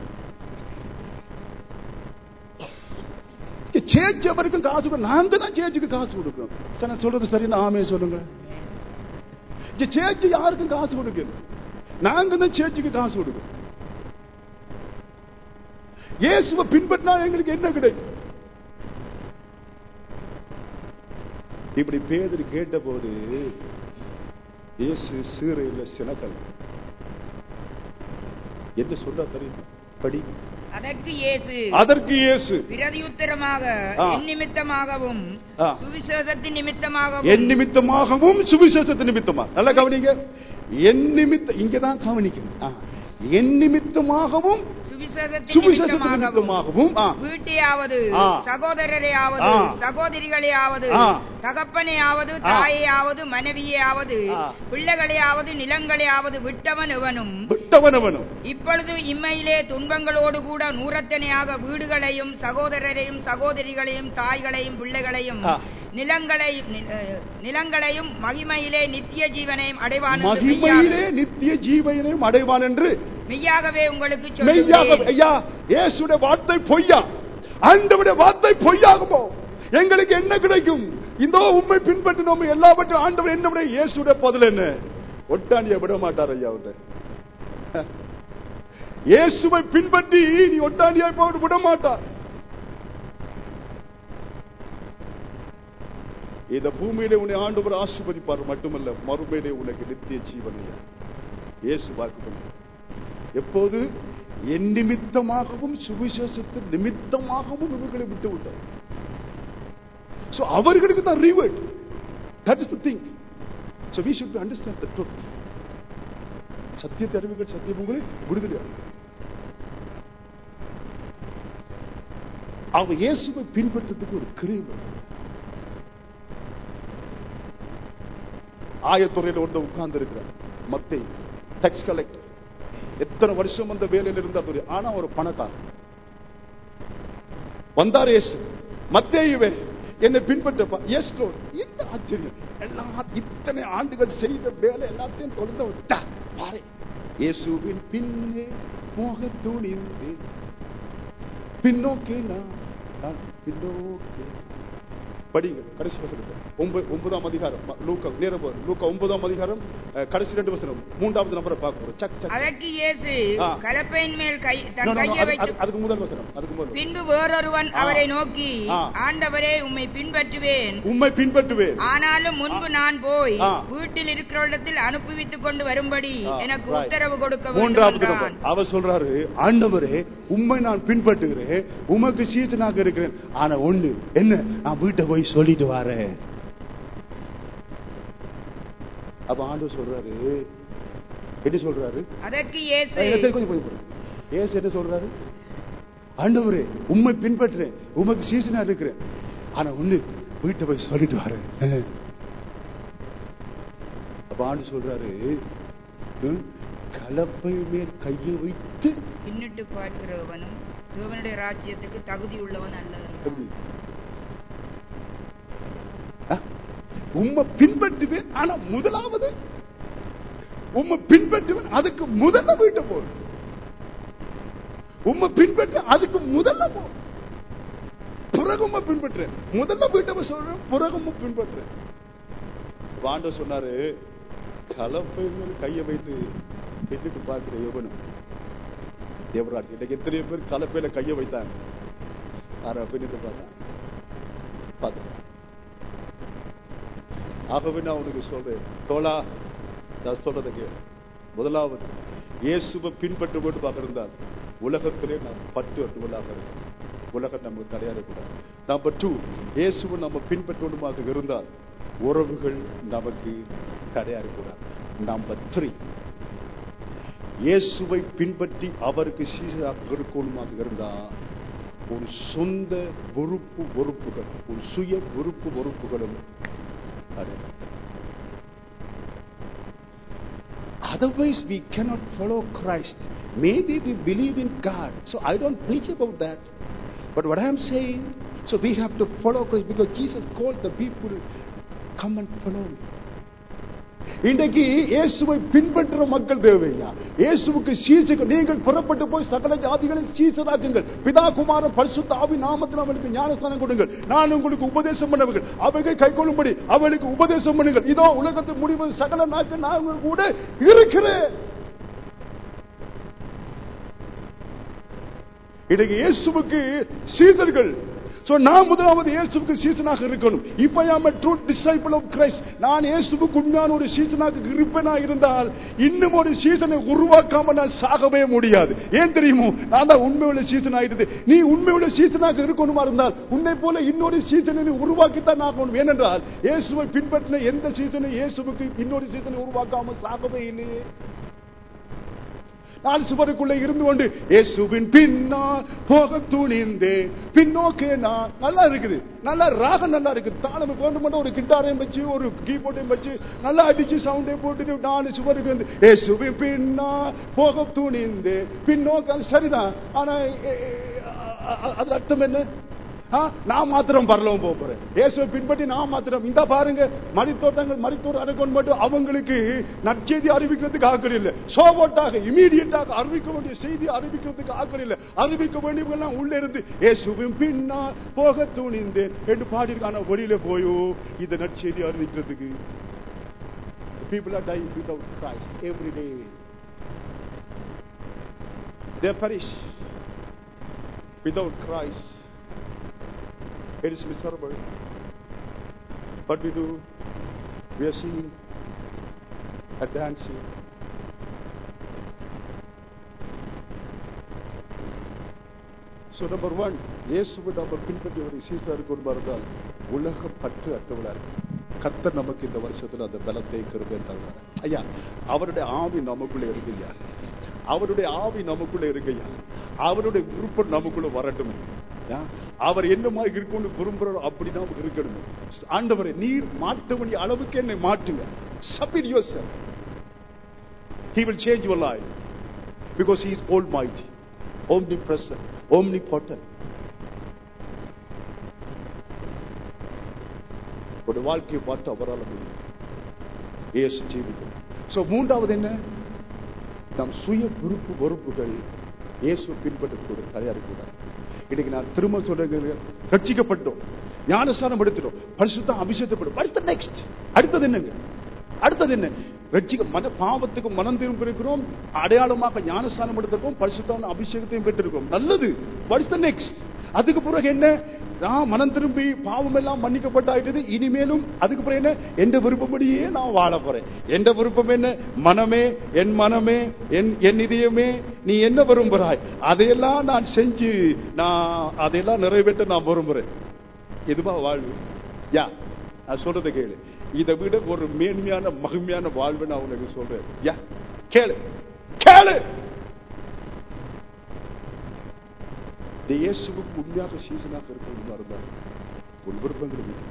சேர்ச்சி வரைக்கும் காசு கொடு- நாங்க தான் சேர்ச்சுக்கு காசு கொடுக்கிறோம் சார் நான் சொல்றது சரி ஆமே சொல்லுங்க சேர்ச்சி யாருக்கும் காசு கொடுக்கல நாங்க தான் சேர்ச்சுக்கு காசு கொடுக்கிறோம் இயேசுவை பின்பற்றினா எங்களுக்கு என்ன கிடைக்கும் இப்படி பேதர் கேட்டபோது இயேசு சீரையில சினக்கல் என்ன சொல்றா தெரியுமா படி அதற்கு இயேசு அதற்கு இயேசு பிரதியுத்தரமாக ஆ. என் நிமித்தமாகவும் ஆ. சுவிசேஷத்தின் நிமித்தமாகவும் என் நிமித்தமாகவும் சுவிசேஷத்து நிமித்தமா நல்லா கவனிங்க என் நிமித்த இங்கதான் கவனிக்கணும் ஆ. என் நிமித்தமாகவும் சுவிசேஷத்தின் சுவிசேஷத்து நிமித்தமாகவும் நிமித்தமாகவும் ஆ. வீட்டையாவது ஆ. சகோதரரையாவது ஆ. சகோதரிகளையாவது ஆ. தகப்பனையாவது ஆ. தாயையாவது மனைவியாவது ஆ. பிள்ளைகளையாவது நிலங்களையாவது விட்டவன் எவனும் விட்டவனவனும் இப்பொழுது இம்மையிலே துன்பங்களோடு கூட நூறத்தனையாக வீடுகளையும் சகோதரரையும் சகோதரிகளையும் தாய்களையும் பிள்ளைகளையும் ஆ. நிலங்களை நி- அஹ், நிலங்களையும் மகிமையிலே நித்திய ஜீவனையும் அடைவான் என்று மகிமையிலே மெய்யாக- நித்திய ஜீவனையும் அடைவான் என்று மெய்யாகவே உங்களுக்கு மெய்யாக சொல்லுகிறேன் ஐயா இயேசுடைய வார்த்தை பொய்யா ஆண்டவருடைய வார்த்தை பொய்யாகுமோ எங்களுக்கு என்ன கிடைக்கும் இந்த உண்மை பின்பற்றினோம் எல்லாவற்றும் ஆண்டவர் என்ன விட இயேசுடைய பதில் என்ன ஒட்டாண்டிய விட மாட்டார் ஐயா அவர்கிட்ட இயேசுவை பின்பற்றி நீ ஒட்டாண்டியாய் போட்டு விட மாட்டார் இந்த பூமியிலே உன்னை ஆண்டவர் ஆசிர்வதிப்பார் மட்டுமல்ல மறுமையிலே உனக்கு நித்திய ஜீவனையா இயேசு வாக்கு பண்ணார். எப்போது என் நிமித்தமாகவும் சுவிசேஷத்தின் நிமித்தமாகவும் இவர்களை விட்டு விட்டார் So, அவர்களுக்கு தான் reward that is the thing so we should understand the truth சத்தியத்தை அறிவுகள் சத்தியம் உங்களை விடுதலை அவங்க இயேசுவை பின்பற்றதுக்கு ஒரு கிரீவம் ஆயத்துறையில் ஒன்று உட்கார்ந்து இருக்கிறார் மத்தை டெக்ஸ் கலெக்டர் எத்தனை வருஷம் அந்த வேலையில் இருந்தா தெரியும் ஆனா ஒரு பணக்காரர் வந்தார் இயேசு மத்தேயுவே என்னை பின்பற்றப்பா எஸ் என்ன ஆச்சரியம் எல்லாம் இத்தனை ஆண்டுகள் செய்த வேலை எல்லாத்தையும் தொடர்ந்து விட்டா பாரு இயேசுவின் பின்னே மோக துணிந்து பின்னோக்கே நான் நான் பின்னோக்கே படிங்க கடைசி வசனம் ஒன்பது ஒன்பதாம் அதிகாரம் ம- லூக்கா நேரம் பாரு. லூக்கா ஒன்பதாம் அதிகாரம் அஹ், கடைசி ரெண்டு வசனம் மூன்றாவது நம்பரை பார்க்க போறோம் சக் சக் அதற்கு இயேசு ஆ. கலப்பையின் மேல் கை No, தன் no, no, கையை அது- வைத்து அது- அதுக்கு முதல் வசனம் அதுக்கு முதல் பின்பு வேறொருவன் ஆ. அவரை நோக்கி ஆ. ஆண்டவரே உம்மை பின்பற்றுவேன் உம்மை பின்பற்றுவேன் ஆனாலும் முன்பு நான் போய் ஆ. வீட்டில் இருக்கிறிடத்தில் அனுப்பிவித்துக் கொண்டு வரும்படி ஆ, எனக்கு right. உத்தரவு கொடுக்க வேண்டும் மூன்றாவது என்றான். நபர் அவர் சொல்றாரு ஆண்டவரே உம்மை நான் பின்பற்றுகிறேன் உமக்கு சீத்தனாக இருக்கிறேன் ஆனா ஒண்ணு என்ன நான் வீட்டை போய் சொல்லிட்டு வரேன் அப்ப ஆண்டவர் சொல்றாரு என்ன சொல்றாரு அதற்கு அஹ், இயேசு இடத்துல கொஞ்சம் போய் போறேன் ஏசு என்ன சொல்றாரு ஆண்டவரே உம்மை பின்பற்றுறேன் உமக்கு சீசனா இருக்கிறேன் ஆனா ஒண்ணு வீட்டை போய் சொல்லிட்டு வரேன் அஹ். அப்ப ஆண்டு சொல்றாரு ஹம், கலப்பை மேல் கையை வைத்து பின்னிட்டு பார்க்கிறவனும் தேவனுடைய ராஜ்யத்துக்கு தகுதி உள்ளவன் அல்ல எப்படி? ஆ? உம்மை பின்பற்றுவேன் ஆனா முதலாவது உம்மை பின்பற்றுவேன் அதுக்கு முதல்ல வீட்டை போ உம்மை பின்பற்ற அதுக்கு முதல்ல போ பிறகும் பின்பற்றேன் முதல்ல வீட்டை சொல்றேன் பிறகும் பின்பற்றேன் வாண்ட சொன்னாரு கலப்பை மேல் கையை வைத்து பின்னுக்கு பார்க்கிற எவனும் தேவராஜ் இன்னைக்கு எத்தனையோ பேர் கலப்பையில கையை வைத்தாங்க ஆனா பின்னுக்கு பார்த்தான் பார்த்து ஆகவே நான் உனக்கு சொல்றேன் தோழா நான் சொல்றதை கேளு முதலாவது இயேசுவை பின்பற்ற போட்டு பார்க்கிருந்தால் உலகத்திலே நாம் பற்று அட்டுவலாக இருக்கும் உலகம் நமக்கு தடையாடக்கூடாது நம்பர் டூ இயேசுவை நம்ம பின்பற்றுவதுமாக இருந்தால் உறவுகள் நமக்கு தடையாடக்கூடாது நம்பர் த்ரீ இயேசுவை பின்பற்றி அவருக்கு சீசராக இருக்கணுமாக இருந்தா ஒரு சொந்த பொறுப்பு பொறுப்புகள் ஒரு சுய பொறுப்பு பொறுப்புகளும் அது Otherwise, we cannot follow Christ. Maybe we believe in God. So I don't preach about that. But what I am saying, so we have to follow Christ because Jesus called the people, come and follow me. இன்றைக்கு இயேசுவை பின்பற்ற மக்கள் தேவையா இயேசுவுக்கு சீசுக்கு நீங்கள் புறப்பட்டு போய் சகல ஜாதிகளை சீசராக்குங்கள் பிதா குமார பரிசுத்த ஆவி நாமத்தில் அவனுக்கு ஞானஸ்தானம் கொடுங்கள் நான் உங்களுக்கு உபதேசம் பண்ணவர்கள் அவைகள் கை கொள்ளும்படி அவளுக்கு உபதேசம் பண்ணுங்கள் இதோ உலகத்து முடிவு சகல நாட்கள் நான் கூட இருக்கிறேன் இன்றைக்கு இயேசுவுக்கு சீசர்கள் சோ நான் முதலாவது இயேசுவுக்கு சீசனாக இருக்கணும் இப்ப I true disciple of Christ நான் இயேசுவுக்கு உண்மையான ஒரு சீசனாக இருப்பேனா இருந்தால் இன்னும் ஒரு சீசனை உருவாக்காம நான் சாகவே முடியாது ஏன் தெரியுமோ நான் தான் உண்மையுள்ள சீசன் ஆயிடுது நீ உண்மையுள்ள சீசனாக இருக்கணுமா இருந்தால் உன்னை போல இன்னொரு சீசனை நீ உருவாக்கித்தான் ஆகணும் ஏனென்றால் இயேசுவை பின்பற்றின எந்த சீசனை இயேசுவுக்கு இன்னொரு சீசனை உருவாக்காம சாகவே இல்லையே நான் சுவருக்குள்ள இருந்து கொண்டு இயேசுவின் பின்னா போக துணிந்தே பின்னோக்கே நான் நல்லா இருக்குது நல்லா ராகம் நல்லா இருக்குது தாளம் கொண்டு மட்டும் ஒரு கிட்டாரையும் வச்சு ஒரு கீபோர்டையும் வச்சு நல்லா அடிச்சு சவுண்டே போட்டுட்டு நான் சுவருக்கு வந்து இயேசுவின் பின்னா போக துணிந்தே பின்னோக்க அது சரிதான் ஆனா எ- எ- அ- அது அர்த்தம் என்ன ஆ, நான் மாத்திரம் பரலவும் போக போறேன் இயேசுவை பின்பற்றி நான் மாத்திரம் இந்த பாருங்க மரித்தோட்டங்கள் மரித்தோர் அடக்கொண்டு மட்டும் அவங்களுக்கு நற்செய்தி அறிவிக்கிறதுக்கு ஆக்கள் இல்லை சோபோட்டாக இமீடியட்டாக அறிவிக்க வேண்டிய செய்தி அறிவிக்கிறதுக்கு ஆக்கள் இல்லை அறிவிக்க வேண்டியவங்கெல்லாம் உள்ள இருந்து இயேசுவின் பின்னா போக துணிந்தேன் என்று பாடியிருக்கான வெளியில போயோ இந்த நற்செய்தி அறிவிக்கிறதுக்கு people are dying without Christ every day they perish without Christ it is miserable. What we do, we are singing, are dancing. So number one, இயேசுவை நம்ம பின்பற்றி ஒரு சீசருக்கு கொண்டு இருந்தால் உலக பற்று அற்றவளா கர்த்தர் நமக்கு இந்த வருஷத்துல அந்த பலத்தை கிருபை தருவார் ஐயா அவருடைய ஆவி நமக்குள்ள இருக்குய்யா அவருடைய ஆவி நமக்குள்ள இருக்குய்யா அவருடைய விருப்பம் நமக்குள்ள வரட்டுமே யா? அவர் என்ன மாதிரி இருக்கணும்னு விரும்புறாரோ அப்படி நாம் இருக்கணும் ஆண்டவரை நீர் மாற்ற வேண்டிய அளவுக்கு என்னை மாற்றுங்க submit yourself he will change your life because he is almighty omnipresent omnipotent ஒரு வாழ்க்கையை மாற்ற அவரால் முடியும் இயேசு ஜீவிக்கும் சோ மூன்றாவது என்ன நம் சுய பொறுப்பு பொறுப்புகள் இயேசு பின்பற்றது கூட தயாரிக்கூடாது இன்னைக்கு நான் திரும்ப சொல்றேன் ரட்சிக்கப்பட்டோம் ஞானஸ்தானம் எடுத்துட்டோம் பரிசுத்தம் அபிஷேகப்படும் அடுத்த நெக்ஸ்ட் அடுத்தது என்னங்க அடுத்தது என்ன ரட்சிக்க மன பாவத்துக்கு மனம் திரும்ப இருக்கிறோம் அடையாளமாக ஞானஸ்தானம் எடுத்திருக்கோம் பரிசுத்தான அபிஷேகத்தையும் பெற்றிருக்கோம் நல்லது அடுத்த நெக்ஸ்ட் அதுக்கு பிறகு என்ன நான் மனம் திரும்பி பாவம் எல்லாம் மன்னிக்கப்பட்டாயிட்டது இனிமேலும் அதுக்கு பிறகு என்ன எந்த விருப்பப்படியே நான் வாழ போறேன் எந்த விருப்பம் என்ன மனமே என் மனமே என் என் இதயமே நீ என்ன விரும்புகிறாய் அதையெல்லாம் நான் செஞ்சு நான் அதையெல்லாம் நிறைவேற்ற நான் விரும்புறேன் இதுவா வாழ்வு யா நான் சொல்றதை கேளு இதை விட ஒரு மேன்மையான மகிமையான வாழ்வு நான் உனக்கு சொல்றேன் யா கேளு கேளு இந்த இயேசுவுக்கு உண்மையாக சீசனாக இருக்கணும் இருந்தால் உன் விருப்பங்களை விட்டு.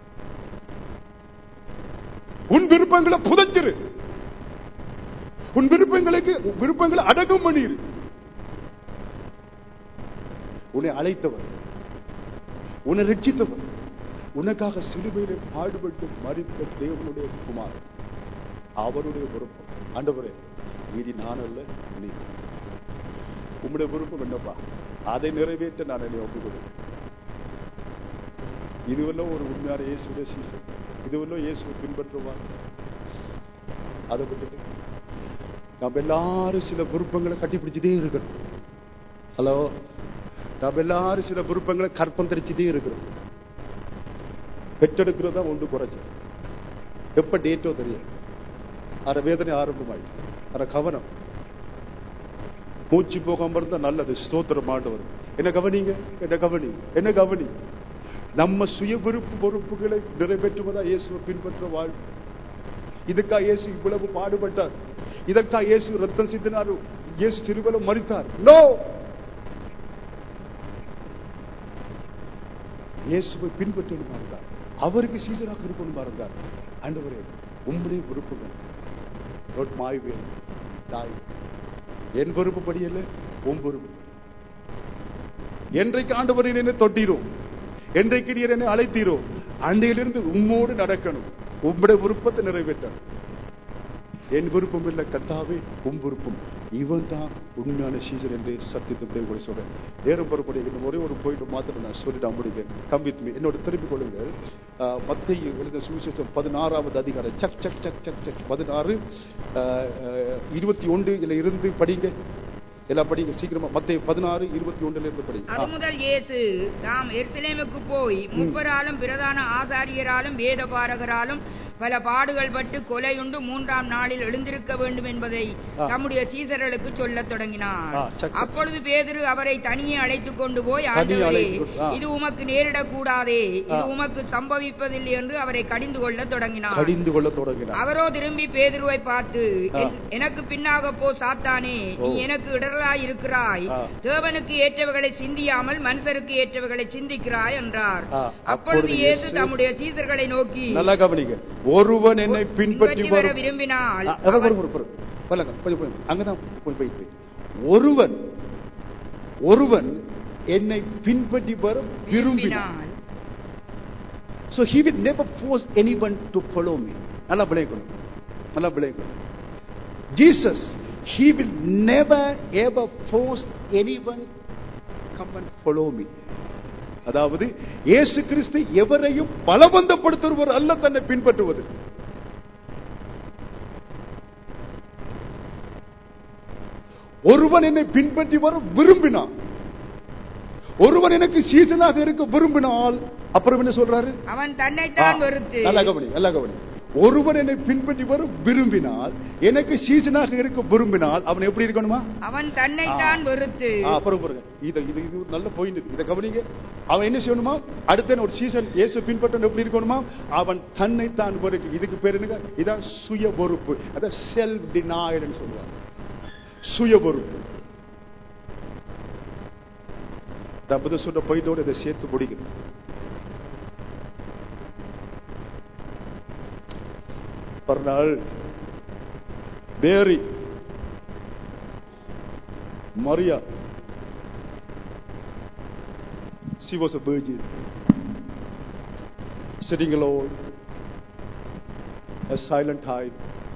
உன் விருப்பங்களை புதைச்சிரு உன் விருப்பங்களுக்கு உன் விருப்பங்களை அடக்கம் பண்ணிரு உன்னை அழைத்தவர் உன்னை ரட்சித்தவர் உனக்காக சிலுவையிலே பாடுபட்டு மறித்த தேவனுடைய குமார் அவருடைய விருப்பம் ஆண்டவரே நீதி நான் அல்ல நீ உம்முடைய விருப்பம் என்னப்பா அதை நிறைவேற்ற நான் என்னை ஒப்புக் கொடுக்கிறேன் இதுவெல்லாம் ஒரு உண்மையான இயேசுடைய சீசன் இதுவெல்லாம் இயேசுவை பின்பற்றுவார் அதை விட்டுட்டு நம்ம எல்லாரும் சில விருப்பங்களை கட்டிப்பிடிச்சுட்டே இருக்கிறோம் ஹலோ நம்ம எல்லாரும் சில விருப்பங்களை கற்பம் தெரிச்சுட்டே இருக்கிறோம் பெற்றெடுக்கிறதா ஒன்று குறைச்சு எப்ப டேட்டோ தெரியும் அற வேதனை ஆரம்பமாயிட்டு அற கவனம் மூச்சு போகாம இருந்தா நல்லது ஸ்தோத்திரம் ஆண்டவர் என்ன கவனிங்க என்ன கவனி என்ன கவனி நம்ம சுய விருப்பு பொறுப்புகளை நிறைவேற்றுவதா இயேசுவை பின்பற்ற வாழ் இதுக்காக இயேசு இவ்வளவு பாடுபட்டார் இதற்காக இயேசு ரத்தம் சிந்தினார் இயேசு திருவலம் மறித்தார் நோ இயேசுவை பின்பற்றணும் இருந்தார் அவருக்கு சீசனாக இருக்கணும் இருந்தார் ஆண்டவரே உம்முடைய விருப்பங்கள் not my will thy will. என் விருப்பப்படி அல்ல உன் விருப்பம் என்றைக்கு ஆண்டவர் என்னை தொட்டீரோ என்றைக்கு நீர் என்னை அழைத்தீரோ அன்றையிலிருந்து உம்மோடு நடக்கணும் உம்முடைய விருப்பத்தை நிறைவேற்றணும் என் விருப்பம் இல்லை கத்தாவே உம் விருப்பம் இவன் தான் உண்மையான சீசன் என்று சத்தியத்தை கூட சொல்றேன் நேரம் பொறுப்படைய இந்த ஒரே ஒரு போயிட்டு மாத்திரம் நான் சொல்லிட்டு முடிக்கிறேன் கம்பித் என்னோட திருப்பிக் கொள்ளுங்கள் மத்திய எழுத சுவிசேஷம் பதினாறாவது அதிகாரம் சக் சக் சக் சக் சக் பதினாறு இருபத்தி ஒன்றுல இருந்து படிங்க எல்லாம் படிங்க சீக்கிரமா மத்திய பதினாறு இருபத்தி ஒன்றுல இருந்து படிங்க அது முதல் இயேசு தாம் எருசலேமுக்கு போய் முப்பராலும் பிரதான ஆசாரியராலும் வேதபாரகராலும் பல பாடுகள் பட்டு கொலையுண்டு மூன்றாம் நாளில் எழுந்திருக்க வேண்டும் என்பதை ஆ. தம்முடைய சீசர்களுக்கு சொல்லத் தொடங்கினார் ஆ, சக், சக். அப்பொழுது பேதுரு அவரை தனியே அழைத்துக் கொண்டு போய் தனியே ஆண்டவரே அழைத்துக் கொண்டு- ஆ. இது உமக்கு நேரிடக்கூடாதே இது ஆ. உமக்கு சம்பவிப்பதில்லை என்று அவரை கடிந்து கொள்ளத் தொடங்கினார் கடிந்து கொள்ள தொடங்கினார் அவரோ திரும்பி பேதுருவை பார்த்து ஆ. "என்- எனக்கு பின்னாக போ சாத்தானே நீ ஓ. எனக்கு இடரலாய் இருக்கிறாய் ஆ. தேவனுக்கு ஏற்றவைகளை சிந்தியாமல் மனுஷருக்கு ஏற்றவைகளை சிந்திக்கிறாய் என்றார் ஆ. அப்பொழுது அப்பொழுது இயேசு இயேசு தம்முடைய சீசர்களை நோக்கி நல்லா கவனிங்க ஒருவன் என்னை பின்பற்றி வர வரும் விரும்பினால் ஆ, அதான் அவன் வரும், வரும், வரும். வரலங்க, கொஞ்சம் போய் அங்கதான் போய் போய் போய். ஒருவன் ஒருவன் என்னை பின்பற்றி வர விரும்பினான் விரும்பினால் So he will never force anyone to follow me. நல்லா விளையக்கணும் நல்லா விளையக்கணும் Jesus, he will never ever force anyone come and follow me. அதாவது இயேசு கிறிஸ்து எவரையும் பலவந்தப்படுத்துவர் அல்ல தன்னை பின்பற்றுவது ஒருவன் என்னை பின்பற்றி வர விரும்பினான் ஒருவன் எனக்கு சீசனாக இருக்க விரும்பினால் அப்புறம் என்ன சொல்றாரு அவன் தன்னைத்தான் ஆ, வெறுத்து நல்லா கவனி நல்லா கவனி ஒருவன் என்னை பின்பற்றி வர விரும்பினால் எனக்கு சீசனாக இருக்க விரும்பினால் அவன் எப்படி இருக்கணுமா அவன் தன்னைத்தான் ஆ. வெறுத்து ஆ, அப்புறம் பாருங்க இது இது இது ஒரு நல்ல பாயிண்ட் இதை கவனிங்க அவன் என்ன செய்யணுமா அடுத்த ஒரு சீசன் இயேசு பின்பற்ற எப்படி இருக்கணுமா அவன் தன்னைத்தான் வெறுக்கு இதுக்கு பேர் என்னங்க இதான் சுய பொறுப்பு அதான் செல்ஃப் டினாய்டுன்னு சொல்லுவாங்க சுய பொறுப்பு தப்பது சொன்ன பாயிண்டோட இதை சேர்த்து முடிக்கணும் மறுநாள் மேரி Maria she was a virgin sitting alone a silent time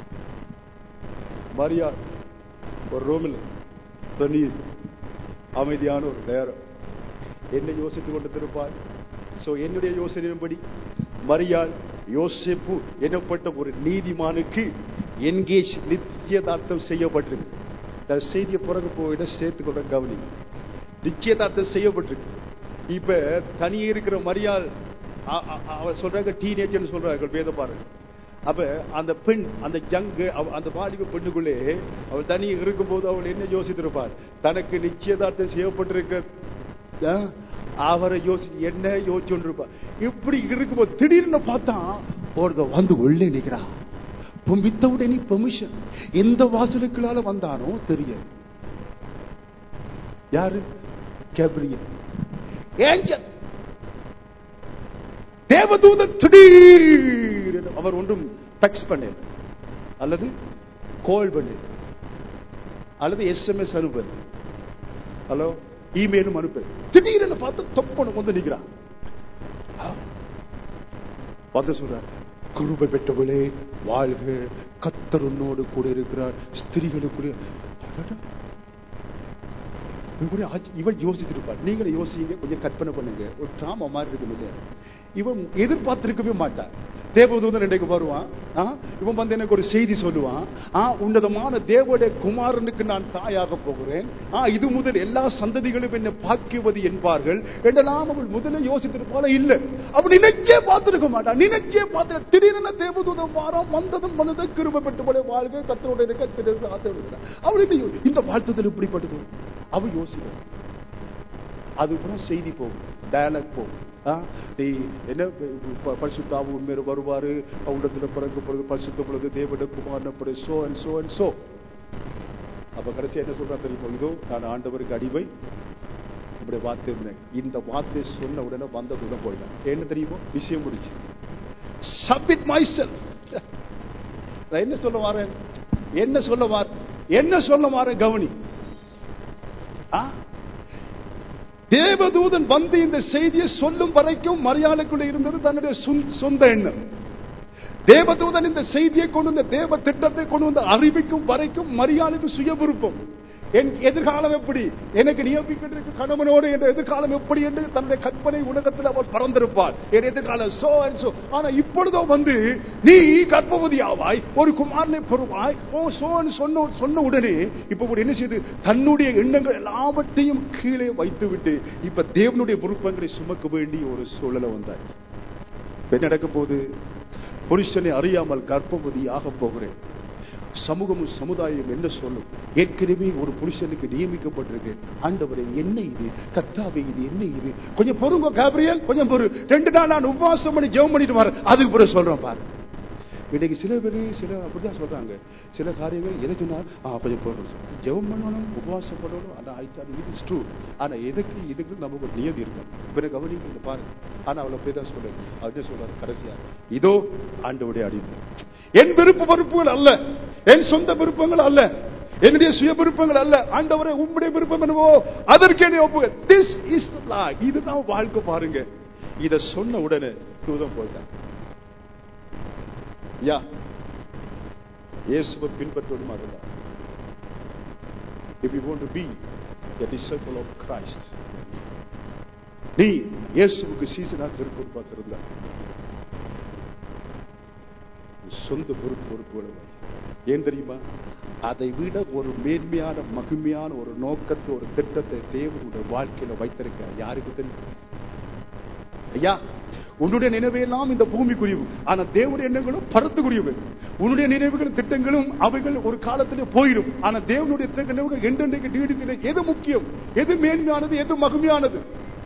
Maria ஒரு ரூமில் தனியில் அமைதியான ஒரு நேரம் என்ன யோசித்துக் கொண்டு திருப்பார் சோ என்னுடைய யோசனையின்படி மரியாள் யோசிப்பு எனப்பட்ட ஒரு நீதிமானுக்கு என்கேஜ் நிச்சயதார்த்தம் செய்யப்பட்டிருக்கு நான் செய்தியை பிறகு போயிட சேர்த்துக்கொள்ள கவனி நிச்சயதார்த்தம் செய்யப்பட்டிருக்கு இப்ப தனியே இருக்கிற மரியாள் அ- அ- அவ சொல்றாங்க டீனேஜர்னு சொல்றாங்க வேத பாருங்க அப்ப அந்த பெண் அந்த ஜங்கு அந்த வாலிப பெண்ணுக்குள்ளே அவள் தனியே இருக்கும்போது அவள் என்ன யோசித்திருப்பார் தனக்கு நிச்சயதார்த்தம் செய்யப்பட்டிருக்க ஆ, அவரை யோசி என்ன யோசிச்சுருப்பா இப்படி இருக்கும்போது திடீர்னு பார்த்தா ஒருத்த வந்து உள்ளே நிக்கிறா வித்தவுட் எனி பெர்மிஷன் எந்த வாசலுக்குள்ளால வந்தானோ தெரியாது யாரு கேப்ரியல் ஏஞ்சல் தேவதூதன் திடீர் அவர் ஒன்றும் டெக்ஸ்ட் பண்ண அல்லது கால் பண்ணு அல்லது எஸ்எம்எஸ் அனுப்பு ஹலோ இமெயிலும் அனுப்பு திடீர்னு பார்த்து தொப்பனும் வந்து நிக்கிறான் ஆ. வந்து சொல்றார் குருபை பெற்றவளே வாழ்க கத்தர் உன்னோடு கூட இருக்கிறார் ஸ்திரீகளுக்குரிய அடடா. இவன் கூட ஆச்ச- இவன் யோசிச்சுட்டு இருப்பான் நீங்களும் யோசிங்க கொஞ்சம் கற்பனை பண்ணுங்க ஒரு டிராமா மாதிரி இருக்கும் இல்லையா இவன் எதிர்பார்த்திருக்கவே மாட்டான் தேவதூதன் இன்றைக்கு வருவான் ஆ, இவன் வந்து எனக்கு ஒரு செய்தி சொல்லுவான் ஆ, உன்னதமான தேவடைய குமாரனுக்கு நான் தாயாக போகிறேன் ஆ, இது முதல் எல்லா சந்ததிகளும் என்னை பாக்கியவதி என்பார்கள் என்றெல்லாம் அவள் முதல்ல யோசித்திருப்பாள இல்ல அவள் நினைச்சே பார்த்திருக்க மாட்டான் நினைச்சே பார்த்து திடீரென தேவதூதன் வாரம் வந்ததும் வந்ததும் கிருப பெற்றுபட வாழ்க கத்தரோட இருக்க திடீர்னு ஆத்தரிக்கிறான். அவள் என்ன யோ- இந்த வாழ்த்துதல் இப்படிப்பட்டது அவள் யோசிக்கிறான் அதுக்கப்புறம் செய்தி போகும் டயலாக் போகும் ஆ, நீ என்ன ப- பரிசுத்தாவு உண்மையில வருவாரு உள்ளத்துல பிறகு பிறகு பரிசுத்த பொழுது தேவட குமாரன பிறகு so and so and so அப்ப கடைசி என்ன சொல்றா தெரியுமா இதோ நான் ஆண்டவருக்கு அடிமை இப்படி வார்த்தை இருந்தேன். இந்த வார்த்தை சொன்ன உடனே வந்த தூரம் போயிட்டான் என்ன தெரியுமோ விஷயம் முடிச்சு சப்மிட் மை நான் என்ன சொல்ல வரேன் என்ன சொல்ல வார என்ன சொல்ல வரேன் கவனி ஆ? தேவதூதன் வந்து இந்த செய்தியை சொல்லும் வரைக்கும் மரியாதைக்குள்ள இருந்தது தன்னுடைய சொந்த- சொந்த எண்ணம் தேவதூதன் இந்த செய்தியை கொண்டு வந்த தேவ திட்டத்தை கொண்டு வந்து அறிவிக்கும் வரைக்கும் மரியாதைக்கு சுய விருப்பம் என் எதிர்காலம் எப்படி எனக்கு நியமிக்கின்ற கணவனோடு என்ற எதிர்காலம் எப்படி என்று தன்னுடைய கற்பனை உலகத்தில் அவர் பறந்திருப்பார் என் எதிர்காலம் சோ அண்ட் சோ ஆனா இப்பொழுதோ வந்து நீ கர்ப்பவதி ஆவாய் ஒரு குமாரனை பெறுவாய் ஓ சோ சொன்ன சொன்ன உடனே இப்ப ஒரு என்ன செய்து தன்னுடைய எண்ணங்கள் எல்லாவற்றையும் கீழே வைத்துவிட்டு இப்ப தேவனுடைய விருப்பங்களை சுமக்க வேண்டிய ஒரு சூழலை வந்தாய் இப்ப என்ன நடக்க போகுது புருஷனை அறியாமல் கர்ப்பவதி ஆக போகிறேன் சமூகமும் சமுதாயம் என்ன சொல்லும் ஏற்கனவே ஒரு புருஷனுக்கு நியமிக்கப்பட்டிருக்கேன் ஆண்டவரே என்ன இது கத்தாவே இது என்ன இது கொஞ்சம் பொறுங்க காபிரியல் கொஞ்சம் பொறு ரெண்டு நாள் நான் உபவாசம் பண்ணி ஜெபம் பண்ணிட்டு வரேன் அதுக்கு பிறகு சொல்றேன் பாரு இன்னைக்கு சில பேர் சில அப்படிதான் சொல்றாங்க சில காரியங்கள் எதை சொன்னா ஆ கொஞ்சம் பொருள் ஜெபம் பண்ணணும் உபவாசம் பண்ணணும் ஆனா அது இது இஸ் ட்ரூ ஆனா எதுக்கு இதுக்கு நமக்கு ஒரு நியதி இருக்கும் பிறகு கவனிக்க பாருங்க ஆனா அவளை போய் தான் சொல்லுங்க அவர் என்ன சொல்றாரு கடைசியா இதோ ஆண்டவுடைய அடிமை என் விருப்ப பொறுப்புகள் அல்ல என் சொந்த விருப்பங்கள் அல்ல என்னுடைய சுய விருப்பங்கள் அல்ல ஆண்டவரே உம்முடைய விருப்பம் என்னவோ அதற்கு என்னை ஒப்புக திஸ் இஸ் இதுதான் வாழ்க்கை பாருங்க இத சொன்ன உடனே தூதம் போயிட்டாங்க யா இயேசுவை பின்பற்றணும் அதுதான் if you want to be a disciple of Christ நீ இயேசுவுக்கு சீசனாக இருக்கும் பார்த்திருந்தா சொந்த பொறுப்பு பொறுப்புகளை வை. ஏன் தெரியுமா அதை விட ஒரு மேன்மையான மகிமையான ஒரு நோக்கத்தை ஒரு திட்டத்தை தேவனுடைய வாழ்க்கையில வைத்திருக்கிறார் யாருக்கு தெரியும் ஐயா உன்னுடைய நினைவையெல்லாம் இந்த பூமிக்குரியவு ஆனா தேவனுடைய எண்ணங்களும் பரத்துக்குரியவு உன்னுடைய நினைவுகளும் திட்டங்களும் அவைகள் ஒரு காலத்திலே போயிடும் ஆனா தேவனுடைய நினைவுகள் என்றென்றைக்கு நீடித்திலே எது முக்கியம் எது மேன்மையானது எது மகிமையானது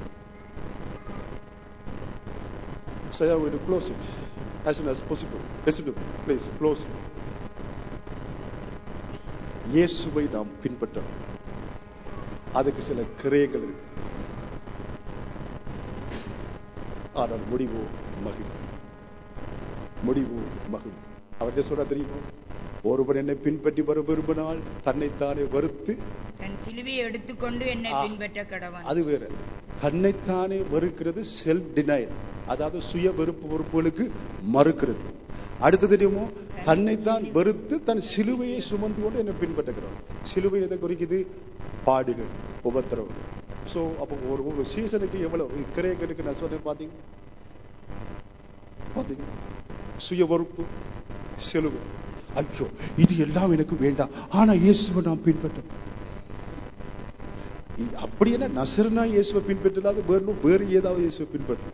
So I will close it as soon as possible. Listen to me, please close it. இயேசுவை நாம் பின்பற்றணும் அதுக்கு சில கிரயங்கள் இருக்கு ஆனால் முடிவோ மகிழ் முடிவோ மகிழ் அவர் என்ன சொல்ற தெரியுமோ ஒருவன் என்னை பின்பற்றி வர விரும்பினால் தன்னைத்தானே வெறுத்து தன் சிலுவையை எடுத்துக்கொண்டு என்னை ஆ. பின்பற்ற கடவன் அது வேற தன்னைத்தானே வெறுக்கிறது செல்ஃப் டினைல் அதாவது சுய வெறுப்பு பொறுப்புகளுக்கு மறுக்கிறது அடுத்து தெரியுமோ தன்னைத்தான் வெறுத்து தன் சிலுவையை சுமந்து கொண்டு என்னை பின்பற்றுகிறோம் சிலுவை எதை குறிக்குது பாடுகள் உபத்திரவம் சோ அப்போ ஒரு ஒரு சீசனுக்கு எவ்வளவு கிரேக்கருக்கு நான் சொன்னேன் பாத்தீங்க பாத்தீங்க சுய வெறுப்பு சிலுவை ஐயோ இது எல்லாம் எனக்கு வேண்டாம் ஆனா இயேசுவை நான் பின்பற்றேன் இ- அப்படி என்ன நசரனா இயேசுவை பின்பற்றலாத வேறு வேறு ஏதாவது இயேசுவை பின்பற்று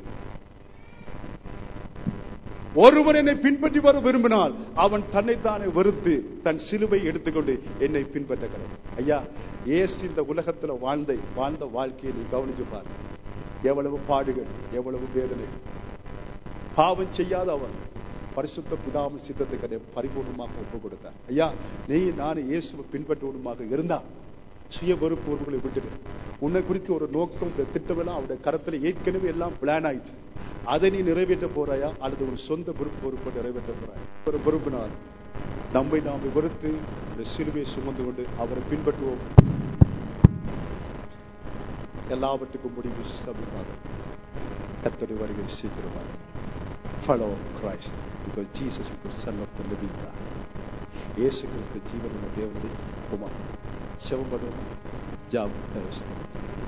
ஒருவன் என்னை பின்பற்றி வர விரும்பினால் அவன் தன்னைத்தானே வெறுத்து தன் சிலுவை எடுத்துக்கொண்டு என்னை பின்பற்ற கடவுள் ஐயா இயேசு இந்த உலகத்துல வாழ்ந்த வாழ்ந்த வாழ்க்கையை நீ கவனிச்சு பாரு எவ்வளவு பாடுகள் எவ்வளவு வேதனை பாவம் செய்யாத அவன் பரிசுத்த பிதாவின் சித்தத்துக்கு அதை பரிபூர்ணமாக ஒப்பு கொடுத்தார் ஐயா நீ நான் இயேசுவை பின்பற்றுவதுமாக இருந்தா சுய வெறுப்பு உறவுகளை விட்டுடு உன்னை குறித்து ஒரு நோக்கம் இந்த திட்டமெல்லாம் அவருடைய கரத்துல ஏற்கனவே எல்லாம் பிளான் ஆயிடுச்சு அதை நீ நிறைவேற்ற போறாயா அல்லது ஒரு சொந்த பொறுப்பு பொறுப்பை நிறைவேற்ற போறாயா ஒரு பொறுப்பினால் நம்மை நாம் வெறுத்து ஒரு சிலுவையை சுமந்து கொண்டு அவரை பின்பற்றுவோம் எல்லாவற்றுக்கும் முடிவு சமீபமாக கத்தடி வருகை சீக்கிரமாக follow Christ because Jesus is the son of the living God இயேசு கிறிஸ்து ஜீவனுள்ள தேவனுடைய குமாரன் செவம் பண்ணுவோம் ஜாப்